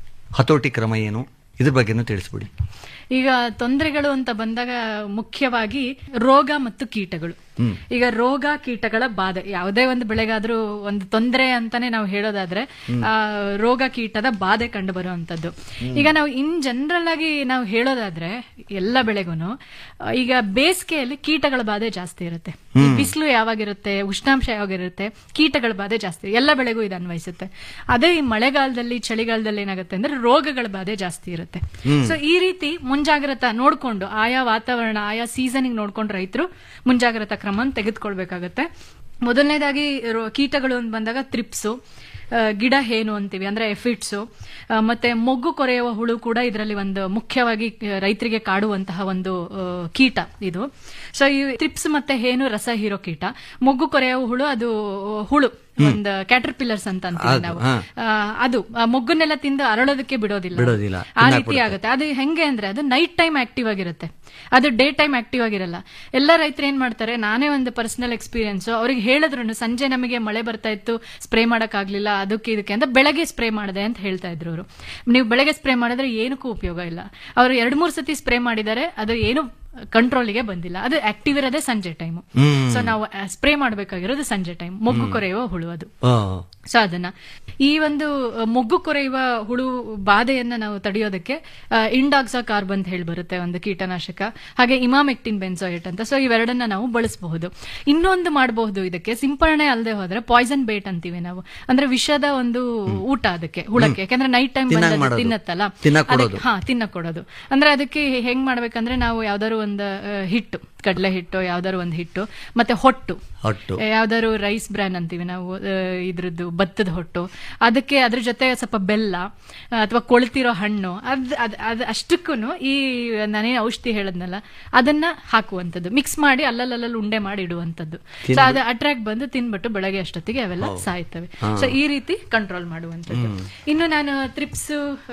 J: ಹತೋಟಿ ಕ್ರಮ ಏನು ಇದ್ರ ಬಗ್ಗೆನೂ ತಿಳಿಸ್ಬಿಡಿ
K: ಈಗ ತೊಂದರೆಗಳು ಅಂತ ಬಂದಾಗ ಮುಖ್ಯವಾಗಿ ರೋಗ ಮತ್ತು ಕೀಟಗಳು
J: ಹ್ಮ್.
K: ಈಗ ರೋಗ ಕೀಟಗಳ ಬಾಧೆ ಯಾವುದೇ ಒಂದು ಬೆಳೆಗಾದ್ರೂ ಒಂದು ತೊಂದರೆ ಅಂತಾನೆ ನಾವು ಹೇಳೋದಾದ್ರೆ
J: ಹ್ಮ್.
K: ಆ ರೋಗ ಕೀಟದ ಬಾಧೆ ಕಂಡು ಬರುವಂತದ್ದು
J: ಹ್ಮ್.
K: ಈಗ ನಾವು ಇನ್ ಜನರಲ್ ಆಗಿ ನಾವು ಹೇಳೋದಾದ್ರೆ ಎಲ್ಲ ಬೆಳೆಗೂನು ಆ, ಈಗ ಬೇಸಿಗೆಯಲ್ಲಿ ಕೀಟಗಳ ಬಾಧೆ ಜಾಸ್ತಿ ಇರುತ್ತೆ ಈ
J: ಹ್ಮ್.
K: ಬಿಸಿಲು ಯಾವಾಗಿರುತ್ತೆ ಉಷ್ಣಾಂಶ ಯಾವಾಗಿರುತ್ತೆ ಕೀಟಗಳ ಬಾಧೆ ಜಾಸ್ತಿ ಎಲ್ಲ ಬೆಳೆಗೂ ಇದು ಅನ್ವಯಿಸುತ್ತೆ ಅದೇ ಈ ಮಳೆಗಾಲದಲ್ಲಿ ಚಳಿಗಾಲದಲ್ಲಿ ಏನಾಗುತ್ತೆ ಅಂದ್ರೆ ರೋಗಗಳ ಬಾಧೆ ಜಾಸ್ತಿ ಇರುತ್ತೆ
J: ಹ್ಮ್.
K: ಸೊ ಈ ರೀತಿ ಮುಂಜಾಗ್ರತಾ ನೋಡ್ಕೊಂಡು ಆಯಾ ವಾತಾವರಣ ಆಯಾ ಸೀಸನಿಗೆ ನೋಡ್ಕೊಂಡು ರೈತರು ಮುಂಜಾಗ್ರತಾ ಕ್ರಮ ತೆಗೆದುಕೊಳ್ಬೇಕಾಗತ್ತೆ ಮೊದಲನೇದಾಗಿ ರೋ- ಕೀಟಗಳು ಅಂತ ಬಂದಾಗ ತ್ರಿಪ್ಸು ಆ, ಗಿಡ ಹೇನು ಅಂತೀವಿ ಅಂದ್ರೆ ಎಫಿಟ್ಸು ಆ, ಮತ್ತೆ ಮೊಗ್ಗು ಕೊರೆಯುವ ಹುಳು ಕೂಡ ಇದರಲ್ಲಿ ಒಂದು ಮುಖ್ಯವಾಗಿ ಆ, ರೈತರಿಗೆ ಕಾಡುವಂತಹ ಒಂದು ಆ, ಕೀಟ ಇದು ಸೊ ಈ ತ್ರಿಪ್ಸ್ ಮತ್ತೆ ಹೇನು ರಸ ಹೀರೋ ಕೀಟ ಮೊಗ್ಗು ಕೊರೆಯುವ ಹುಳು ಅದು ಹುಳು ಒಂದು ಕ್ಯಾಟರ್ ಪಿಲ್ಲರ್ಸ್ ಅಂತ ಅಂತೀವಿ
J: ಅದು,
K: ನಾವು
J: ಹಾ.
K: ಆ, ಅದು ಆ ಮೊಗ್ಗನ್ನೆಲ್ಲ ತಿಂದು ಅರಳೋದಕ್ಕೆ ಬಿಡೋದಿಲ್ಲ ಅದು.
J: ಬಿಡೋದಿಲ್ಲ.
K: ಆ
J: ತಿನ್ನಕ್
K: ರೀತಿ
J: ಬಿಡುತ್ತೆ.
K: ಆಗುತ್ತೆ ಅದು ಹೆಂಗೆ ಅಂದ್ರೆ ಅದು ನೈಟ್ ಟೈಮ್ ಆಕ್ಟಿವ್ ಆಗಿರುತ್ತೆ ಅದು ಡೇ ಟೈಮ್ ಆಕ್ಟಿವ್ ಆಗಿರಲ್ಲ ಎಲ್ಲ ರೈತರು ಏನ್ ಮಾಡ್ತಾರೆ ನಾನೇ ಒಂದು ಪರ್ಸನಲ್ ಎಕ್ಸ್ಪೀರಿಯನ್ಸ್ ಅವ್ರಿಗೆ ಹೇಳಿದ್ರು ಸಂಜೆ ನಮಗೆ ಮಳೆ ಬರ್ತಾ ಇತ್ತು ಸ್ಪ್ರೇ ಮಾಡಕ್ ಆಗ್ಲಿಲ್ಲ ಅದಕ್ಕೆ ಇದಕ್ಕೆ ಅಂತ ಬೆಳಗ್ಗೆ ಸ್ಪ್ರೇ ಮಾಡಿದೆ ಅಂತ ಹೇಳ್ತಾ ಇದ್ರು ಅವರು ನೀವು ಬೆಳಗ್ಗೆ ಸ್ಪ್ರೇ ಮಾಡಿದ್ರೆ ಏನಕ್ಕೂ ಉಪಯೋಗ ಇಲ್ಲ ಅವರು ಎರಡ್ ಮೂರ್ ಸತಿ ಸ್ಪ್ರೇ ಮಾಡಿದ್ದಾರೆ ಅದು ಏನು ಕಂಟ್ರೋಲಿಗೆ ಬಂದಿಲ್ಲ ಅದು ಆಕ್ಟಿವ್ ಇರೋದೇ ಸಂಜೆ ಟೈಮ್
J: ಹ್ಮ್.
K: ಸೊ ನಾವು ಸ್ಪ್ರೇ ಮಾಡಬೇಕಾಗಿರೋದು ಸಂಜೆ ಟೈಮ್ ಮೊಗ್ಗು ಕೊರೆಯುವ ಹುಳು ಅದು
J: ಆ,
K: ಸೊ ಅದನ್ನ ಈ ಒಂದು ಅ, ಮೊಗ್ಗು ಕೊರೆಯುವ ಹುಳು ಬಾಧೆಯನ್ನ ನಾವು ತಡೆಯೋದಕ್ಕೆ ಇಂಡಾಕ್ಸಾ ಕಾರ್ಬ್ ಅಂತ ಹೇಳಿ ಬರುತ್ತೆ ಒಂದು ಕೀಟನಾಶಕ ಹಾಗೆ ಇಮಾಮೆಕ್ಟಿನ್ ಬೆನ್ಸೋಯೇಟ್ ಅಂತ ಸೊ ಇವೆರಡನ್ನ ನಾವು ಬಳಸಬಹುದು ಇನ್ನೊಂದು ಮಾಡಬಹುದು ಇದಕ್ಕೆ ಸಿಂಪರಣೆ ಅಲ್ಲದೆ ಹೋದ್ರೆ ಪಾಯ್ಸನ್ ಬೇಟ್ ಅಂತೀವಿ ನಾವು ಅಂದ್ರೆ ವಿಷದ ಒಂದು ಊಟ ಅದಕ್ಕೆ ಹುಳಕ್ಕೆ ಯಾಕಂದ್ರೆ ನೈಟ್ ಟೈಮ್
J: ತಿನ್ನಕ್
K: ಬಂದ
J: ಮಾಡೋದು.
K: ತಿನ್ನತ್ತಲ್ಲ
J: ತಿನ್ನಕ್
K: ಅದಕ್ಕೆ-
J: ಕೊಡೋದು.
K: ಹಾ ತಿನ್ನಕ್ ಕೊಡೋದು ಅಂದ್ರೆ ಅದಕ್ಕೆ ಹೆಂಗ್ ಮಾಡ್ಬೇಕಂದ್ರೆ ನಾವು ಯಾವ್ದಾದ್ರು ಒಂದು ಆ, ಹಿಟ್ಟು ಕಡಲೆ ಹಿಟ್ಟು ಯಾವ್ದಾದ್ರು ಒಂದು ಹಿಟ್ಟು ಮತ್ತೆ ಹೊಟ್ಟು
J: ಹೊಟ್ಟು
K: ಯಾವ್ದಾದ್ರು ರೈಸ್ ಬ್ರ್ಯಾನ್ ಅಂತೀವಿ ನಾವು ಆ, ಇದ್ರದ್ದು ಭತ್ತದ ಹೊಟ್ಟು ಅದಕ್ಕೆ ಅದ್ರ ಜೊತೆ ಸ್ವಲ್ಪ ಬೆಲ್ಲ ಅಥವಾ ಕೊಳ್ತಿರೋ ಹಣ್ಣು ಅದ್ ಅದ್ ಅದ್ ಅಷ್ಟಕ್ಕೂ ಈ ನಾನೇನು ಔಷಧಿ ಹೇಳದ್ನಲ್ಲ ಅದನ್ನ ಹಾಕುವಂಥದ್ದು ಮಿಕ್ಸ್ ಮಾಡಿ ಅಲ್ಲಲ್ಲಲ್ಲಿ ಉಂಡೆ ಮಾಡಿ ಇಡುವಂಥದ್ದು ಸೊ
J: ತಿಂದ್ಬಿಟ್ಟು-
K: ಅದು ಅಟ್ರಾಕ್ಟ್ ಬಂದು ತಿನ್ಬಿಟ್ಟು ಬೆಳಗ್ಗೆ ಅಷ್ಟೊತ್ತಿಗೆ ಅವೆಲ್ಲ
J: ಹೌದು.
K: ಸಾಯ್ತವೆ
J: ಹಾ.
K: ಸೊ ಈ ರೀತಿ ಕಂಟ್ರೋಲ್ ಮಾಡುವಂಥದ್ದು
J: ಹ್ಮ್.
K: ಇನ್ನು ನಾನು ತ್ರಿಪ್ಸ್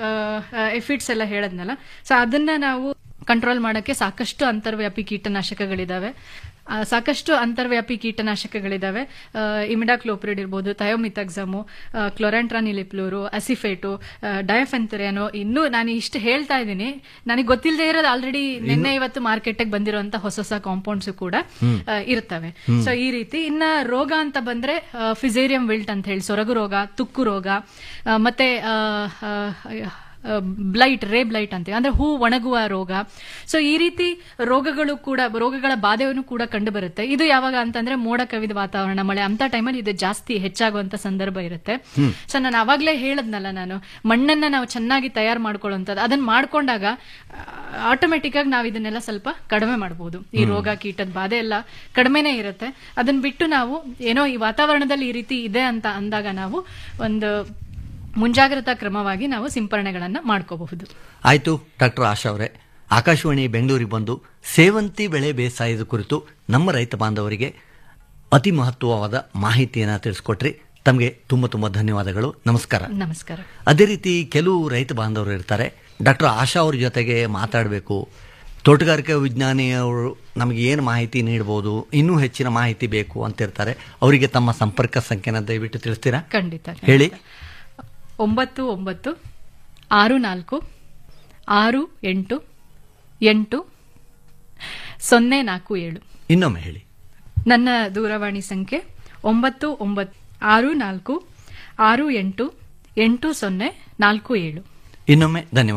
K: ಎಫಿಟ್ಸ್ ಎಲ್ಲ ಹೇಳದ್ನಲ್ಲ ಸೊ ಅದನ್ನ ನಾವು ಕಂಟ್ರೋಲ್ ಮಾಡಕ್ಕೆ ಸಾಕಷ್ಟು ಅಂತರ್ವ್ಯಾಪಿ ಕೀಟನಾಶಕಗಳಿದಾವೆ ಆ, ಸಾಕಷ್ಟು ಅಂತರ್ವ್ಯಾಪಿ ಕೀಟನಾಶಕಗಳಿದಾವೆ ಇಮಿಡಾಕ್ಲೋಪ್ರಿಡ್ ಇರ್ಬೋದು ಥಯೋಮಿಥಕ್ಸಮು ಕ್ಲೊರೆಂಟ್ರಾನಿಲಿಪ್ಲೂರು ಅಸಿಫೇಟು ಡಯಫೆಂಥರಿಯಾನು ಇನ್ನೂ ನಾನು ಇಷ್ಟು ಹೇಳ್ತಾ ಇದ್ದೀನಿ ನನಗೆ ಗೊತ್ತಿಲ್ಲದೆ ಇರೋದು ಆಲ್ರೆಡಿ ನಿನ್ನೆ ಇವತ್ತು ಮಾರ್ಕೆಟ್ಗೆ ಬಂದಿರುವಂತ ಹೊಸ ಹೊಸ ಕಾಂಪೌಂಡ್ಸ್ ಕೂಡ
J: ಹ್ಮ್.
K: ಆ, ಇರ್ತವೆ
J: ಹ್ಮ್.
K: ಸೊ ಈ ರೀತಿ ಇನ್ನ ರೋಗ ಅಂತ ಬಂದ್ರೆ ಫಿಸೇರಿಯಂ ವಿಲ್ಟ್ ಅಂತ ಹೇಳಿ ಸೊರಗು ರೋಗ ತುಕ್ಕು ರೋಗ ಆ, ಮತ್ತೆ ಆ, ಆ, ಬ್ಲೈಟ್ ರೇ ಬ್ಲೈಟ್ ಅಂತೀವಿ ಅಂದ್ರೆ ಹೂ ಒಣಗುವ ರೋಗ ಸೊ ಈ ರೀತಿ ರೋಗಗಳು ಕೂಡ ರೋಗಗಳ ಬಾಧೆಯನ್ನು ಕೂಡ ಕಂಡು ಬರುತ್ತೆ ಇದು ಯಾವಾಗ ಅಂತಂದ್ರೆ ಮೋಡ ಕವಿದ ವಾತಾವರಣ ಮಳೆ ಅಂತ ಟೈಮಲ್ಲಿ ಇದು ಜಾಸ್ತಿ ಹೆಚ್ಚಾಗುವಂತ ಸಂದರ್ಭ ಇರುತ್ತೆ
J: ಹ್ಮ್.
K: ಸೊ ನಾನು ಅವಾಗ್ಲೇ ಹೇಳದ್ನಲ್ಲ ನಾನು ಮಣ್ಣನ್ನ ನಾವು ಚೆನ್ನಾಗಿ ತಯಾರು ಮಾಡ್ಕೊಳ್ಳುವಂಥದ್ದು ಅದನ್ನ ಮಾಡ್ಕೊಂಡಾಗ ಆಟೋಮೆಟಿಕ್ ಆಗಿ ನಾವು ಇದನ್ನೆಲ್ಲ ಸ್ವಲ್ಪ ಕಡಿಮೆ ಮಾಡಬಹುದು ಈ
J: ಹ್ಮ್.
K: ರೋಗ ಕೀಟದ ಬಾಧೆ ಎಲ್ಲ ಕಡಿಮೆನೇ ಇರುತ್ತೆ ಅದನ್ನ ಬಿಟ್ಟು ನಾವು ಏನೋ ಈ ವಾತಾವರಣದಲ್ಲಿ ಈ ರೀತಿ ಇದೆ ಅಂತ ಅಂದಾಗ ನಾವು ಒಂದು ಮುಂಜಾಗ್ರತಾ ಕ್ರಮವಾಗಿ ನಾವು ಸಿಂಪರಣೆಗಳನ್ನ ಮಾಡ್ಕೋಬಹುದು
J: ಆಯ್ತು ಡಾಕ್ಟರ್ ಆಶಾ ಅವರೇ ಆಕಾಶವಾಣಿ ಬೆಂಗಳೂರಿಗೆ ಬಂದು ಸೇವಂತಿ ಬೆಳೆ ಬೇಸಾಯದ ಕುರಿತು ನಮ್ಮ ರೈತ ಬಾಂಧವರಿಗೆ ಅತಿ ಮಹತ್ವವಾದ ಮಾಹಿತಿಯನ್ನು ತಿಳಿಸ್ಕೊಟ್ರಿ ತಮಗೆ ತುಂಬ ತುಂಬ ಧನ್ಯವಾದಗಳು ನಮಸ್ಕಾರ
K: ನಮಸ್ಕಾರ
J: ಅದೇ ರೀತಿ ಕೆಲವು ರೈತ ಬಾಂಧವರು ಇರ್ತಾರೆ ಡಾಕ್ಟರ್ ಆಶಾ ಅವ್ರ ಜೊತೆಗೆ ಮಾತಾಡಬೇಕು ತೋಟಗಾರಿಕಾ ವಿಜ್ಞಾನಿಯವರು ನಮಗೆ ಏನು ಮಾಹಿತಿ ನೀಡ್ಬೋದು ಇನ್ನೂ ಹೆಚ್ಚಿನ ಮಾಹಿತಿ ಬೇಕು ಅಂತಿರ್ತಾರೆ ಅವರಿಗೆ ತಮ್ಮ ಸಂಪರ್ಕ ಸಂಖ್ಯೆನ ದಯವಿಟ್ಟು ತಿಳಿಸ್ತೀರಾ
K: ಖಂಡಿತ
J: ಹೇಳಿ
K: ಒಂಬತ್ತು ಒಂಬತ್ತು ಆರು ನಾಲ್ಕು ಆರು ಎಂಟು ಎಂಟು ಸೊನ್ನೆ ನಾಲ್ಕು ಏಳು
J: ಇನ್ನೊಮ್ಮೆ ಹೇಳಿ
K: ನನ್ನ ದೂರವಾಣಿ ಸಂಖ್ಯೆ ಒಂಬತ್ತು ಒಂಬತ್ತು ಆರು ನಾಲ್ಕು ಆರು ಎಂಟು ಎಂಟು ಸೊನ್ನೆ ನಾಲ್ಕು ಏಳು
J: ಇನ್ನೊಮ್ಮೆ ಧನ್ಯವಾದ